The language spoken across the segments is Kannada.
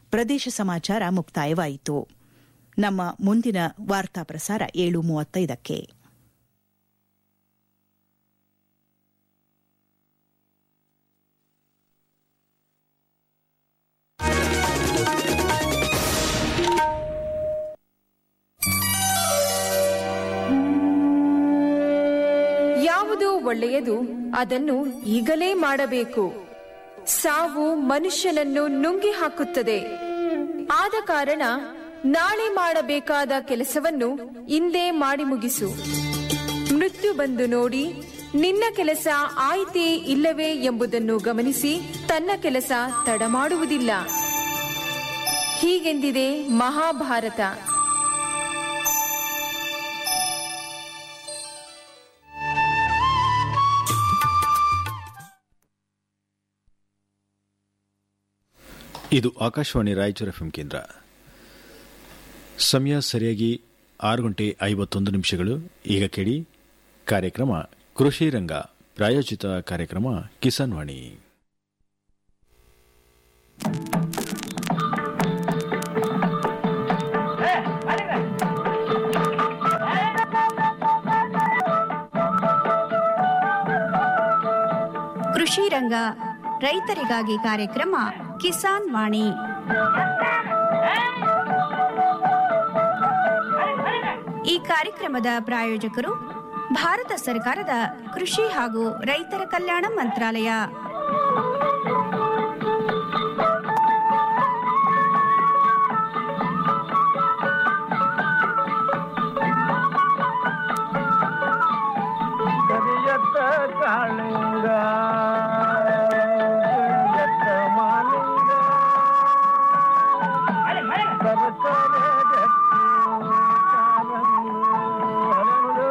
ಪ್ರದೇಶ ಸಮಾಚಾರ ಮುಕ್ತಾಯವಾಯಿತು ನಮ್ಮ ಮುಂದಿನ ವಾರ್ತಾ ಪ್ರಸಾರ ಏಳು ಮೂವತ್ತೈದಕ್ಕೆ ಯಾವುದು ಒಳ್ಳೆಯದು ಅದನ್ನು ಈಗಲೇ ಮಾಡಬೇಕು ಸಾವು ಮನುಷ್ಯನನ್ನು ನುಂಗಿ ಹಾಕುತ್ತದೆ ಆದ ಕಾರಣ ನಾಳೆ ಮಾಡಬೇಕಾದ ಕೆಲಸವನ್ನು ಇಂದೇ ಮಾಡಿ ಮುಗಿಸು ಮೃತ್ಯು ಬಂದು ನೋಡಿ ನಿನ್ನ ಕೆಲಸ ಆಯ್ತೇ ಇಲ್ಲವೇ ಎಂಬುದನ್ನು ಗಮನಿಸಿ ತನ್ನ ಕೆಲಸ ತಡ ಮಾಡುವುದಿಲ್ಲ ಹೀಗೆಂದಿದೆ ಮಹಾಭಾರತ ಇದು ಆಕಾಶವಾಣಿ ರಾಯಚೂರು ಎಫ್ಎಂ ಕೇಂದ್ರ ಸಮಯ ಸರಿಯಾಗಿ ಆರು ಗಂಟೆ ಐವತ್ತೊಂದು ನಿಮಿಷಗಳು ಈಗ ಕೇಳಿ ಕಾರ್ಯಕ್ರಮ ಕೃಷಿ ರಂಗ ಪ್ರಾಯೋಜಿತ ಕಾರ್ಯಕ್ರಮ ಕಿಸಾನ್ ವಾಣಿ ಕೃಷಿ ರಂಗ ರೈತರಿಗಾಗಿ ಕಾರ್ಯಕ್ರಮ ಕಿಸಾನ್ ವಾಣಿ ಈ ಕಾರ್ಯಕ್ರಮದ ಪ್ರಾಯೋಜಕರು ಭಾರತ ಸರ್ಕಾರದ ಕೃಷಿ ಹಾಗೂ ರೈತರ ಕಲ್ಯಾಣ ಮಂತ್ರಾಲಯ ಕರಿಯತ್ತ ಕಾಳಿಂಗ ಕರಿಯತ್ತ ಮಾಲಿಂಗ ಸರಸರ ಗಟ್ಟಿ ಕಾಲಂದು ಹರಳು.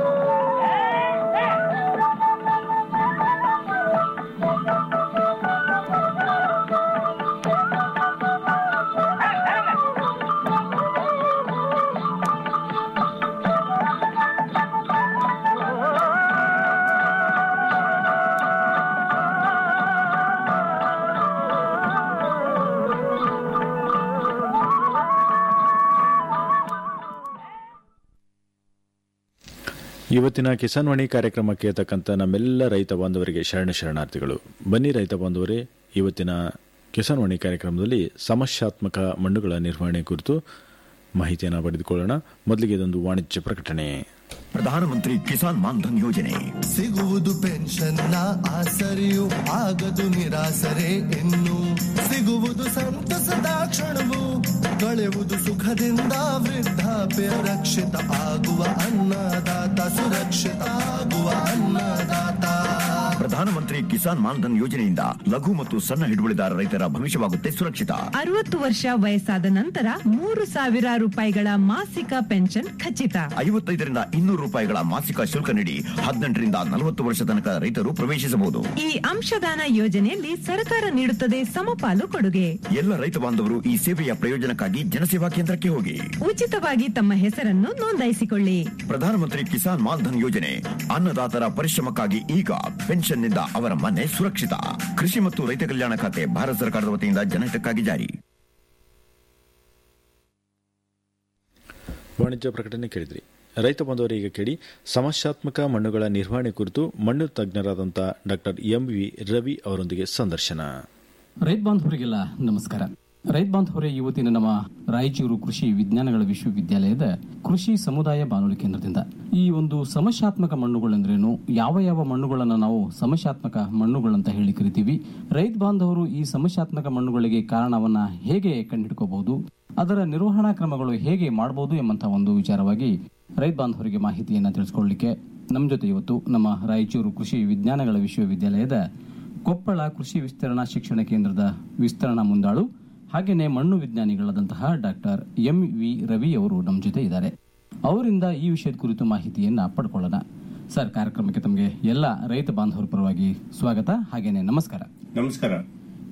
ಇವತ್ತಿನ ಕಿಸಾನ್ ವಾಣಿ ಕಾರ್ಯಕ್ರಮಕ್ಕೆ ತಕ್ಕಂತ ನಮ್ಮೆಲ್ಲ ರೈತ ಬಾಂಧವರಿಗೆ ಶರಣ ಶರಣಾರ್ಥಿಗಳು ಬನ್ನಿ ರೈತ ಬಾಂಧವರೇ ಇವತ್ತಿನ ಕಿಸಾನ್ ವಾಣಿ ಕಾರ್ಯಕ್ರಮದಲ್ಲಿ ಸಮಸ್ಯಾತ್ಮಕ ಮಣ್ಣುಗಳ ನಿರ್ವಹಣೆ ಕುರಿತು ಮಾಹಿತಿಯನ್ನು ಪಡೆದುಕೊಳ್ಳೋಣ ಮೊದಲಿಗೆ ಇದೊಂದು ವಾಣಿಜ್ಯ ಪ್ರಕಟಣೆ ಪ್ರಧಾನಮಂತ್ರಿ ಕಿಸಾನ್ ಮಾನ್ಧನ್ ಯೋಜನೆ ಸಿಗುವುದು ಪೆನ್ಷನ್ನ ಆಸರೆಯು ಆಗದು ನಿರಾಸರೆ ಇನ್ನು ಸಿಗುವುದು ಸಂತಸದ ಕ್ಷಣವು ಕಳೆಯುವುದು ಸುಖದಿಂದ ವೃದ್ಧಾಪ್ಯ ರಕ್ಷಿತ ಆಗುವ ಅನ್ನದಾತ ಸುರಕ್ಷಿತ ಆಗುವ ಅನ್ನದಾತ ಪ್ರಧಾನಮಂತ್ರಿ ಕಿಸಾನ್ ಮಾನ್ಧನ್ ಯೋಜನೆಯಿಂದ ಲಘು ಮತ್ತು ಸಣ್ಣ ಹಿಡುವಳಿದಾರ ರೈತರ ಭವಿಷ್ಯವಾಗುತ್ತೆ ಸುರಕ್ಷಿತ ಅರವತ್ತು ವರ್ಷ ವಯಸ್ಸಾದ ನಂತರ ಮೂರು ಸಾವಿರ ರೂಪಾಯಿಗಳ ಮಾಸಿಕ ಪೆನ್ಷನ್ ಖಚಿತ ಐವತ್ತೈದರಿಂದ ಇನ್ನೂರು ರೂಪಾಯಿಗಳ ಮಾಸಿಕ ಶುಲ್ಕ ನೀಡಿ ಹದಿನೆಂಟರಿಂದ ನಲವತ್ತು ವರ್ಷ ತನಕ ರೈತರು ಪ್ರವೇಶಿಸಬಹುದು ಈ ಅಂಶದಾನ ಯೋಜನೆಯಲ್ಲಿ ಸರ್ಕಾರ ನೀಡುತ್ತದೆ ಸಮಪಾಲು ಕೊಡುಗೆ ಎಲ್ಲ ರೈತ ಬಾಂಧವರು ಈ ಸೇವೆಯ ಪ್ರಯೋಜನಕ್ಕಾಗಿ ಜನಸೇವಾ ಕೇಂದ್ರಕ್ಕೆ ಹೋಗಿ ಉಚಿತವಾಗಿ ತಮ್ಮ ಹೆಸರನ್ನು ನೋಂದಾಯಿಸಿಕೊಳ್ಳಿ ಪ್ರಧಾನಮಂತ್ರಿ ಕಿಸಾನ್ ಮಾನ್ಧನ್ ಯೋಜನೆ ಅನ್ನದಾತರ ಪರಿಶ್ರಮಕ್ಕಾಗಿ ಈಗ ಪೆನ್ಷನ್ನಿಂದ ಅವರ ಮನೆ ಸುರಕ್ಷಿತ ಕೃಷಿ ಮತ್ತು ರೈತ ಕಲ್ಯಾಣ ಖಾತೆ ಭಾರತ ಸರ್ಕಾರದ ವತಿಯಿಂದ ಜನಹಿತಕ್ಕಾಗಿ ಜಾರಿ ವಾಣಿಜ್ಯ ಪ್ರಕಟಣೆ ಕೇಳಿದ್ರಿ ರೈತ ಬಾಂಧವರು ಈಗ ಕೇಳಿ ಸಮಸ್ಯಾತ್ಮಕ ಮಣ್ಣುಗಳ ನಿರ್ವಹಣೆ ಕುರಿತು ಮಣ್ಣು ತಜ್ಞರಾದಂಥ ಡಾಕ್ಟರ್ ಎಂ ವಿ ರವಿ ಅವರೊಂದಿಗೆ ಸಂದರ್ಶನ ರೈತ ಬಾಂಧವರಿಗೆಲ್ಲ ನಮಸ್ಕಾರ ರೈತ ಬಾಂಧವರೇ ಇವತ್ತಿನ ನಮ್ಮ ರಾಯಚೂರು ಕೃಷಿ ವಿಜ್ಞಾನಗಳ ವಿಶ್ವವಿದ್ಯಾಲಯದ ಕೃಷಿ ಸಮುದಾಯ ಬಾನುಲಿ ಕೇಂದ್ರದಿಂದ ಈ ಒಂದು ಸಮಸ್ಯಾತ್ಮಕ ಮಣ್ಣುಗಳೆಂದ್ರೇನು ಯಾವ ಯಾವ ಮಣ್ಣುಗಳನ್ನು ನಾವು ಸಮಸ್ಯಾತ್ಮಕ ಮಣ್ಣುಗಳಂತ ಹೇಳಿ ಕರಿತೀವಿ ರೈತ ಬಾಂಧವರು ಈ ಸಮಸ್ಯಾತ್ಮಕ ಮಣ್ಣುಗಳಿಗೆ ಕಾರಣವನ್ನ ಹೇಗೆ ಕಂಡುಹಿಡ್ಕೋಬಹುದು ಅದರ ನಿರ್ವಹಣಾ ಕ್ರಮಗಳು ಹೇಗೆ ಮಾಡಬಹುದು ಎಂಬಂತಹ ಒಂದು ವಿಚಾರವಾಗಿ ರೈತ ಬಾಂಧವರಿಗೆ ಮಾಹಿತಿಯನ್ನ ತಿಳಿಸ್ಕೊಳ್ಳಲಿಕ್ಕೆ ನಮ್ಮ ಜೊತೆ ಇವತ್ತು ನಮ್ಮ ರಾಯಚೂರು ಕೃಷಿ ವಿಜ್ಞಾನಗಳ ವಿಶ್ವವಿದ್ಯಾಲಯದ ಕೊಪ್ಪಳ ಕೃಷಿ ವಿಸ್ತರಣಾ ಶಿಕ್ಷಣ ಕೇಂದ್ರದ ವಿಸ್ತರಣಾ ಮುಂದಾಳು ಹಾಗೆಯೇ ಮಣ್ಣು ವಿಜ್ಞಾನಿಗಳಾದಂತಹ ಡಾಕ್ಟರ್ ಎಂ ವಿ ರವಿ ಅವರು ನಮ್ಮ ಜೊತೆ ಇದ್ದಾರೆ ಅವರಿಂದ ಈ ವಿಷಯದ ಕುರಿತು ಮಾಹಿತಿಯನ್ನ ಪಡ್ಕೊಳ್ಳೋಣ ಸರ್ ಕಾರ್ಯಕ್ರಮಕ್ಕೆ ತಮಗೆ ಎಲ್ಲ ರೈತ ಬಾಂಧವರ ಪರವಾಗಿ ಸ್ವಾಗತ ಹಾಗೇನೆ ನಮಸ್ಕಾರ ನಮಸ್ಕಾರ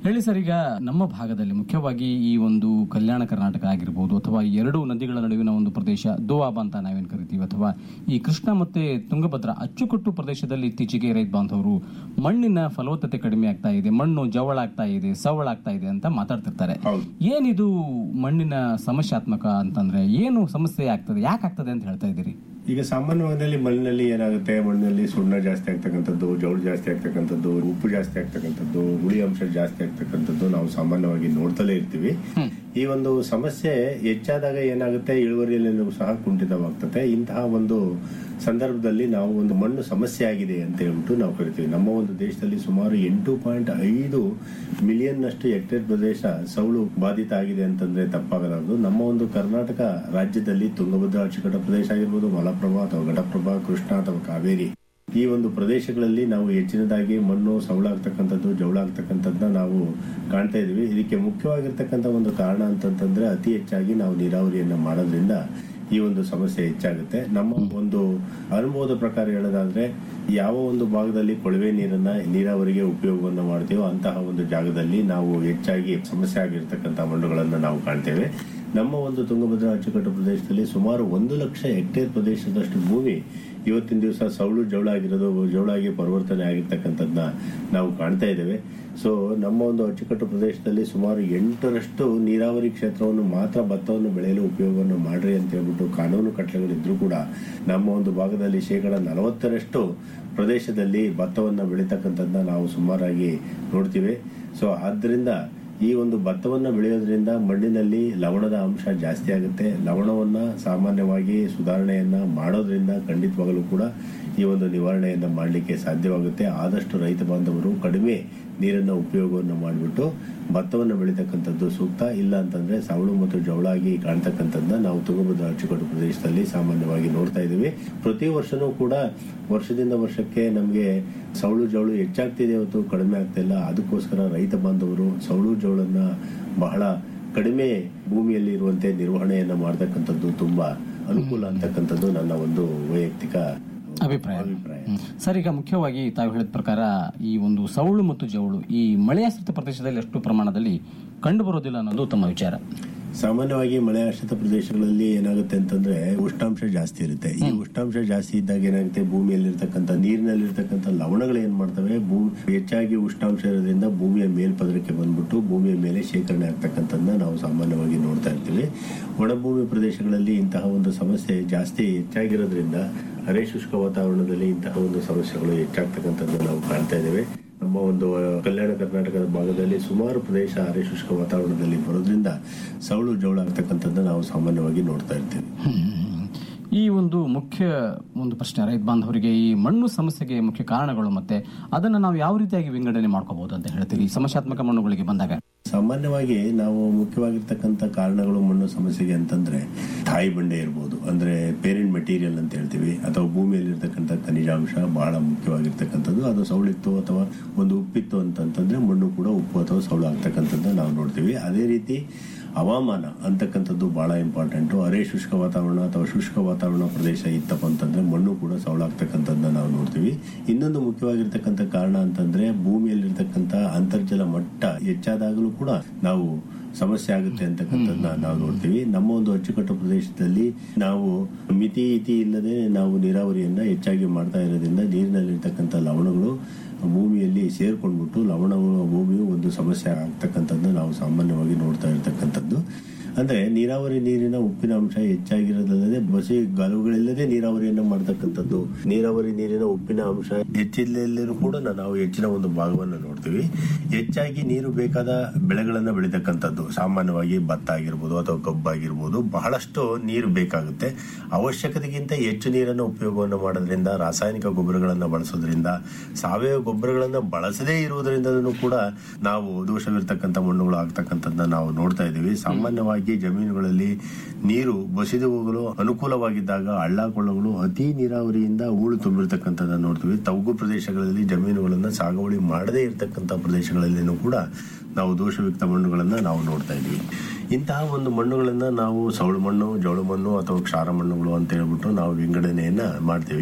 ಹೇಳಿ ಸರ್ ಈಗ ನಮ್ಮ ಭಾಗದಲ್ಲಿ ಮುಖ್ಯವಾಗಿ ಈ ಒಂದು ಕಲ್ಯಾಣ ಕರ್ನಾಟಕ ಆಗಿರ್ಬೋದು ಅಥವಾ ಎರಡು ನದಿಗಳ ನಡುವಿನ ಒಂದು ಪ್ರದೇಶ ದೋವಾಬ ಅಂತ ನಾವೇನು ಕರಿತೀವಿ ಅಥವಾ ಈ ಕೃಷ್ಣ ಮತ್ತೆ ತುಂಗಭದ್ರಾ ಅಚ್ಚುಕಟ್ಟು ಪ್ರದೇಶದಲ್ಲಿ ಇತ್ತೀಚೆಗೆ ರೈತ ಬಾಂಧವರು ಮಣ್ಣಿನ ಫಲವತ್ತತೆ ಕಡಿಮೆ ಆಗ್ತಾ ಇದೆ ಮಣ್ಣು ಜವಳಾಗ್ತಾ ಇದೆ ಸವಳಾಗ್ತಾ ಇದೆ ಅಂತ ಮಾತಾಡ್ತಿರ್ತಾರೆ ಏನಿದು ಮಣ್ಣಿನ ಸಮಸ್ಯಾತ್ಮಕ ಅಂತಂದ್ರೆ ಏನು ಸಮಸ್ಯೆ ಆಗ್ತದೆ ಯಾಕೆ ಆಗ್ತದೆ ಅಂತ ಹೇಳ್ತಾ ಇದ್ದೀರಿ ಈಗ ಸಾಮಾನ್ಯವಾಗಿ ಮಣ್ಣಿನಲ್ಲಿ ಏನಾಗುತ್ತೆ ಮಣ್ಣಿನಲ್ಲಿ ಸುಣ್ಣ ಜಾಸ್ತಿ ಆಗ್ತಕ್ಕಂಥದ್ದು ಜೌಳು ಜಾಸ್ತಿ ಆಗ್ತಕ್ಕಂಥದ್ದು ಉಪ್ಪು ಜಾಸ್ತಿ ಆಗ್ತಕ್ಕಂಥದ್ದು ಹುಳಿ ಅಂಶ ಜಾಸ್ತಿ ಆಗ್ತಕ್ಕಂಥದ್ದು ನಾವು ಸಾಮಾನ್ಯವಾಗಿ ನೋಡ್ತಲೇ ಇರ್ತೀವಿ ಈ ಒಂದು ಸಮಸ್ಯೆ ಹೆಚ್ಚಾದಾಗ ಏನಾಗುತ್ತೆ ಇಳುವರಿಯಲ್ಲೂ ಸಹ ಕುಂಠಿತವಾಗ್ತದೆ ಇಂತಹ ಒಂದು ಸಂದರ್ಭದಲ್ಲಿ ನಾವು ಒಂದು ಮಣ್ಣು ಸಮಸ್ಯೆ ಆಗಿದೆ ಅಂತ ಹೇಳ್ಬಿಟ್ಟು ನಾವು ಕರಿತೀವಿ ನಮ್ಮ ಒಂದು ದೇಶದಲ್ಲಿ ಸುಮಾರು ಎಂಟು ಪಾಯಿಂಟ್ ಐದು ಮಿಲಿಯನ್ ನಷ್ಟು ಹೆಕ್ಟೇರ್ ಪ್ರದೇಶ ಸೌಳು ಬಾಧಿತ ಆಗಿದೆ ಅಂತಂದ್ರೆ ತಪ್ಪಾಗಲಾರದು ನಮ್ಮ ಒಂದು ಕರ್ನಾಟಕ ರಾಜ್ಯದಲ್ಲಿ ತುಂಗಭದ್ರಾ ಅಚ್ಚುಕಟ್ಟ ಪ್ರದೇಶ ಆಗಿರ್ಬೋದು ಮಲಪ್ರಭಾ ಅಥವಾ ಘಟಪ್ರಭಾ ಕೃಷ್ಣ ಅಥವಾ ಕಾವೇರಿ ಈ ಒಂದು ಪ್ರದೇಶಗಳಲ್ಲಿ ನಾವು ಹೆಚ್ಚಿನದಾಗಿ ಮಣ್ಣು ಸವಳಾಗ್ತಕ್ಕಂಥದ್ದು ಜವಳಾಗ್ತಕ್ಕಂಥದ್ದನ್ನ ನಾವು ಕಾಣ್ತಾ ಇದೀವಿ ಇದಕ್ಕೆ ಮುಖ್ಯವಾಗಿರ್ತಕ್ಕಂಥ ಒಂದು ಕಾರಣ ಅಂತಂತಂದ್ರೆ ಅತಿ ಹೆಚ್ಚಾಗಿ ನಾವು ನೀರಾವರಿಯನ್ನ ಮಾಡೋದ್ರಿಂದ ಈ ಒಂದು ಸಮಸ್ಯೆ ಹೆಚ್ಚಾಗುತ್ತೆ ನಮ್ಮ ಒಂದು ಅನುಭವದ ಪ್ರಕಾರ ಹೇಳೋದಾದ್ರೆ ಯಾವ ಒಂದು ಭಾಗದಲ್ಲಿ ಕೊಳವೆ ನೀರನ್ನ ನೀರಾವರಿಗೆ ಉಪಯೋಗವನ್ನು ಮಾಡ್ತೀವೋ ಅಂತಹ ಒಂದು ಜಾಗದಲ್ಲಿ ನಾವು ಹೆಚ್ಚಾಗಿ ಸಮಸ್ಯೆ ಆಗಿರ್ತಕ್ಕಂಥ ಮಣ್ಣುಗಳನ್ನ ನಾವು ಕಾಣ್ತೇವೆ ನಮ್ಮ ಒಂದು ತುಂಗಭದ್ರಾ ಅಚ್ಚುಕಟ್ಟು ಪ್ರದೇಶದಲ್ಲಿ ಸುಮಾರು ಒಂದು ಲಕ್ಷ ಹೆಕ್ಟೇರ್ ಪ್ರದೇಶದಷ್ಟು ಭೂಮಿ ಇವತ್ತಿನ ದಿವಸ ಸೌಳು ಜವಳಾಗಿರೋದು ಜವಳಾಗಿ ಪರಿವರ್ತನೆ ಆಗಿರ್ತಕ್ಕಂಥದ್ದನ್ನ ನಾವು ಕಾಣ್ತಾ ಇದ್ದೇವೆ ಸೊ ನಮ್ಮ ಒಂದು ಅಚ್ಚುಕಟ್ಟು ಪ್ರದೇಶದಲ್ಲಿ ಸುಮಾರು ಎಂಟರಷ್ಟು ನೀರಾವರಿ ಕ್ಷೇತ್ರವನ್ನು ಮಾತ್ರ ಭತ್ತವನ್ನು ಬೆಳೆಯಲು ಉಪಯೋಗವನ್ನು ಮಾಡ್ರಿ ಅಂತ ಹೇಳ್ಬಿಟ್ಟು ಕಾನೂನು ಕಟ್ಟಳೆಗಳಿದ್ರೂ ಕೂಡ ನಮ್ಮ ಒಂದು ಭಾಗದಲ್ಲಿ ಶೇಕಡ ನಲವತ್ತರಷ್ಟು ಪ್ರದೇಶದಲ್ಲಿ ಭತ್ತವನ್ನು ಬೆಳೀತಕ್ಕಂಥದ್ದನ್ನ ನಾವು ಸುಮಾರಾಗಿ ನೋಡ್ತೀವಿ ಸೊ ಆದ್ದರಿಂದ ಈ ಒಂದು ಭತ್ತವನ್ನ ಬೆಳೆಯೋದ್ರಿಂದ ಮಣ್ಣಿನಲ್ಲಿ ಲವಣದ ಅಂಶ ಜಾಸ್ತಿ ಆಗುತ್ತೆ ಲವಣವನ್ನ ಸಾಮಾನ್ಯವಾಗಿ ಸುಧಾರಣೆಯನ್ನ ಮಾಡೋದ್ರಿಂದ ಖಂಡಿತವಾಗಲೂ ಕೂಡ ಈ ಒಂದು ನಿವಾರಣೆಯನ್ನ ಮಾಡಲಿಕ್ಕೆ ಸಾಧ್ಯವಾಗುತ್ತೆ ಆದಷ್ಟು ರೈತ ಬಾಂಧವರು ಕಡಿಮೆ ನೀರನ್ನ ಉಪಯೋಗವನ್ನು ಮಾಡಿಬಿಟ್ಟು ಭತ್ತವನ್ನು ಬೆಳೀತಕ್ಕಂಥದ್ದು ಸೂಕ್ತ ಇಲ್ಲ ಅಂತಂದ್ರೆ ಸವಳು ಮತ್ತು ಜವಳಾಗಿ ಕಾಣ್ತಕ್ಕಂಥದ್ದನ್ನ ನಾವು ತುಂಗಭದ್ರಾ ಅಚ್ಚುಕಟ್ಟು ಪ್ರದೇಶದಲ್ಲಿ ಸಾಮಾನ್ಯವಾಗಿ ನೋಡ್ತಾ ಇದ್ದೀವಿ ಪ್ರತಿ ವರ್ಷನೂ ಕೂಡ ವರ್ಷದಿಂದ ವರ್ಷಕ್ಕೆ ನಮಗೆ ಸವಳು ಜವಳು ಹೆಚ್ಚಾಗ್ತಿದೆ ಹೊತ್ತು ಕಡಿಮೆ ಆಗ್ತಿಲ್ಲ ಅದಕ್ಕೋಸ್ಕರ ರೈತ ಬಾಂಧವರು ಸವಳು ಜವಳನ್ನ ಬಹಳ ಕಡಿಮೆ ಭೂಮಿಯಲ್ಲಿ ಇರುವಂತೆ ನಿರ್ವಹಣೆಯನ್ನ ಮಾಡತಕ್ಕಂಥದ್ದು ತುಂಬಾ ಅನುಕೂಲ ಅಂತಕ್ಕಂಥದ್ದು ನನ್ನ ಒಂದು ವೈಯಕ್ತಿಕ ಅಭಿಪ್ರಾಯ ಹ್ಮ್. ಸರ್ ಈಗ ಮುಖ್ಯವಾಗಿ ತಾವು ಹೇಳಿದ ಪ್ರಕಾರ ಈ ಒಂದು ಸೌಳು ಮತ್ತು ಜವಳು ಈ ಮಳೆಯಾಶ್ರಿತ ಪ್ರದೇಶದಲ್ಲಿ ಎಷ್ಟು ಪ್ರಮಾಣದಲ್ಲಿ ಕಂಡು ಬರೋದಿಲ್ಲ ಅನ್ನೋದು ತಮ್ಮ ವಿಚಾರ ಸಾಮಾನ್ಯವಾಗಿ ಮಳೆ ಆಶ್ರಿತ ಪ್ರದೇಶಗಳಲ್ಲಿ ಏನಾಗುತ್ತೆ ಅಂತಂದ್ರೆ ಉಷ್ಣಾಂಶ ಜಾಸ್ತಿ ಇರುತ್ತೆ ಈ ಉಷ್ಣಾಂಶ ಜಾಸ್ತಿ ಇದ್ದಾಗ ಏನಾಗುತ್ತೆ ಭೂಮಿಯಲ್ಲಿರ್ತಕ್ಕಂಥ ನೀರಿನಲ್ಲಿರ್ತಕ್ಕಂಥ ಲವಣಗಳು ಏನ್ ಮಾಡ್ತವೆ ಭೂಮಿ ಹೆಚ್ಚಾಗಿ ಉಷ್ಣಾಂಶ ಇರೋದ್ರಿಂದ ಭೂಮಿಯ ಮೇಲ್ಪದರಕ್ಕೆ ಬಂದ್ಬಿಟ್ಟು ಭೂಮಿಯ ಮೇಲೆ ಶೇಖರಣೆ ಆಗ್ತಕ್ಕಂಥದ್ದನ್ನ ನಾವು ಸಾಮಾನ್ಯವಾಗಿ ನೋಡ್ತಾ ಇರ್ತೀವಿ ಒಣಭೂಮಿ ಪ್ರದೇಶಗಳಲ್ಲಿ ಇಂತಹ ಒಂದು ಸಮಸ್ಯೆ ಜಾಸ್ತಿ ಹೆಚ್ಚಾಗಿರೋದ್ರಿಂದ ಅರೆ ಶುಷ್ಕ ವಾತಾವರಣದಲ್ಲಿ ಇಂತಹ ಒಂದು ಸಮಸ್ಯೆಗಳು ಹೆಚ್ಚಾಗ್ತಕ್ಕಂಥದ್ದನ್ನ ನಾವು ಕಾಣ್ತಾ ಇದ್ದೇವೆ ನಮ್ಮ ಒಂದು ಕಲ್ಯಾಣ ಕರ್ನಾಟಕದ ಭಾಗದಲ್ಲಿ ಸುಮಾರು ಪ್ರದೇಶ ಅರೆ ಶುಷ್ಕ ವಾತಾವರಣದಲ್ಲಿ ಬರೋದ್ರಿಂದ ಸೌಳು ಜವಳಾಗ್ತಕ್ಕಂಥದ್ದನ್ನ ನಾವು ಸಾಮಾನ್ಯವಾಗಿ ನೋಡ್ತಾ ಇರ್ತೀವಿ ಈ ಒಂದು ಮುಖ್ಯ ಒಂದು ಪ್ರಶ್ನೆ ರೈತ ಬಾಂಧವರಿಗೆ ಈ ಮಣ್ಣು ಸಮಸ್ಯೆಗೆ ಮುಖ್ಯ ಕಾರಣಗಳು ಮತ್ತೆ ಅದನ್ನ ನಾವು ಯಾವ ರೀತಿಯಾಗಿ ವಿಂಗಡಣೆ ಮಾಡ್ಕೋಬಹುದು ಅಂತ ಹೇಳ್ತೀವಿ ಈ ಸಮಸ್ಯಾತ್ಮಕ ಮಣ್ಣುಗಳಿಗೆ ಬಂದಾಗ ಸಾಮಾನ್ಯವಾಗಿ ನಾವು ಮುಖ್ಯವಾಗಿರ್ತಕ್ಕಂಥ ಕಾರಣಗಳು ಮಣ್ಣು ಸಮಸ್ಯೆಗೆ ಅಂತಂದ್ರೆ ತಾಯಿ ಬಂಡೆ ಇರ್ಬೋದು ಅಂದ್ರೆ ಪೇರೆಂಟ್ ಮೆಟೀರಿಯಲ್ ಅಂತ ಹೇಳ್ತೀವಿ ಅಥವಾ ಭೂಮಿಯಲ್ಲಿ ಇರ್ತಕ್ಕಂಥ ಖನಿಜಾಂಶ ಬಹಳ ಮುಖ್ಯವಾಗಿರ್ತಕ್ಕಂಥದ್ದು ಅದು ಸೌಳಿತ್ತು ಅಥವಾ ಒಂದು ಉಪ್ಪಿತ್ತು ಅಂತಂತಂದ್ರೆ ಮಣ್ಣು ಕೂಡ ಉಪ್ಪು ಅಥವಾ ಸೌಳು ಆಗ್ತಕ್ಕಂಥದ್ದು ನಾವು ನೋಡ್ತೀವಿ ಅದೇ ರೀತಿ ಹವಾಮಾನ ಅಂತಕ್ಕಂಥದ್ದು ಬಹಳ ಇಂಪಾರ್ಟೆಂಟು ಅರೆ ಶುಷ್ಕ ವಾತಾವರಣ ಅಥವಾ ಶುಷ್ಕ ವಾತಾವರಣ ಪ್ರದೇಶ ಇತ್ತಪ್ಪ ಅಂತಂದ್ರೆ ಮಣ್ಣು ಕೂಡ ಸೌಳಾಗ್ತಕ್ಕಂಥದ್ದನ್ನ ನಾವು ನೋಡ್ತೀವಿ ಇನ್ನೊಂದು ಮುಖ್ಯವಾಗಿರ್ತಕ್ಕಂಥ ಕಾರಣ ಅಂತಂದ್ರೆ ಭೂಮಿಯಲ್ಲಿರ್ತಕ್ಕಂಥ ಅಂತರ್ಜಲ ಮಟ್ಟ ಹೆಚ್ಚಾದಾಗಲೂ ಕೂಡ ನಾವು ಸಮಸ್ಯೆ ಆಗುತ್ತೆ ಅಂತಕ್ಕಂಥದ್ದನ್ನ ನಾವು ನೋಡ್ತೀವಿ ನಮ್ಮ ಒಂದು ಅಚ್ಚುಕಟ್ಟು ಪ್ರದೇಶದಲ್ಲಿ ನಾವು ಮಿತಿ ಇತಿ ಇಲ್ಲದೆ ನಾವು ನೀರಾವರಿಯನ್ನ ಹೆಚ್ಚಾಗಿ ಮಾಡ್ತಾ ಇರೋದ್ರಿಂದ ನೀರಿನಲ್ಲಿರ್ತಕ್ಕಂಥ ಲವಣಗಳು ಭೂಮಿಯಲ್ಲಿ ಸೇರ್ಕೊಂಡ್ಬಿಟ್ಟು ಲವಣಗಳು ಭೂಮಿಯು ಒಂದು ಸಮಸ್ಯೆ ಆಗ್ತಕ್ಕಂಥದ್ದನ್ನ ನಾವು ಸಾಮಾನ್ಯವಾಗಿ ನೋಡ್ತಾ ಇರ್ತಕ್ಕಂಥದ್ದು ಅಂದ್ರೆ ನೀರಾವರಿ ನೀರಿನ ಉಪ್ಪಿನ ಅಂಶ ಹೆಚ್ಚಾಗಿರೋದಲ್ಲದೆ ಬಸಿ ಗಲುಗಳಿಲ್ಲದೆ ನೀರಾವರಿಯನ್ನ ಮಾಡ್ತಕ್ಕಂಥದ್ದು ನೀರಾವರಿ ನೀರಿನ ಉಪ್ಪಿನ ಅಂಶ ಹೆಚ್ಚಿಲ್ಲೂ ಕೂಡ ನಾವು ಹೆಚ್ಚಿನ ಒಂದು ಭಾಗವನ್ನು ನೋಡ್ತೀವಿ ಹೆಚ್ಚಾಗಿ ನೀರು ಬೇಕಾದ ಬೆಳೆಗಳನ್ನ ಬೆಳೀತಕ್ಕಂಥದ್ದು ಸಾಮಾನ್ಯವಾಗಿ ಭತ್ತ ಆಗಿರ್ಬೋದು ಅಥವಾ ಕಬ್ಬಾಗಿರ್ಬೋದು ಬಹಳಷ್ಟು ನೀರು ಬೇಕಾಗುತ್ತೆ ಅವಶ್ಯಕತೆಗಿಂತ ಹೆಚ್ಚು ನೀರನ್ನು ಉಪಯೋಗವನ್ನು ಮಾಡೋದ್ರಿಂದ ರಾಸಾಯನಿಕ ಗೊಬ್ಬರಗಳನ್ನ ಬಳಸೋದ್ರಿಂದ ಸಾವಯವ ಗೊಬ್ಬರಗಳನ್ನ ಬಳಸದೇ ಇರುವುದರಿಂದಲೂ ಕೂಡ ನಾವು ದೋಷವಿರ್ತಕ್ಕಂಥ ಮಣ್ಣುಗಳು ಆಗ್ತಕ್ಕಂಥದ್ದನ್ನ ನಾವು ನೋಡ್ತಾ ಇದ್ದೀವಿ ಸಾಮಾನ್ಯವಾಗಿ ಜಮೀನುಗಳಲ್ಲಿ ನೀರು ಬಸಿದು ಹೋಗಲು ಅನುಕೂಲವಾಗಿದ್ದಾಗ ಹಳ್ಳ ಕೊಳ್ಳಗಳು ಅತಿ ನೀರಾವರಿಯಿಂದ ಹೂಳು ತುಂಬಿರ್ತಕ್ಕಂಥದ್ದನ್ನ ನೋಡ್ತೀವಿ ತಗ್ಗು ಪ್ರದೇಶಗಳಲ್ಲಿ ಜಮೀನುಗಳನ್ನ ಸಾಗುವಳಿ ಮಾಡದೇ ಇರತಕ್ಕಂಥ ಪ್ರದೇಶಗಳಲ್ಲಿನೂ ಕೂಡ ನಾವು ದೋಷಯುಕ್ತ ಮಣ್ಣುಗಳನ್ನ ನಾವು ನೋಡ್ತಾ ಇದ್ವಿ ಇಂತಹ ಒಂದು ಮಣ್ಣುಗಳನ್ನ ನಾವು ಸೌಳು ಮಣ್ಣು ಜೌಳು ಮಣ್ಣು ಅಥವಾ ಕ್ಷಾರ ಮಣ್ಣುಗಳು ಅಂತ ಹೇಳ್ಬಿಟ್ಟು ನಾವು ವಿಂಗಡಣೆಯನ್ನ ಮಾಡ್ತೀವಿ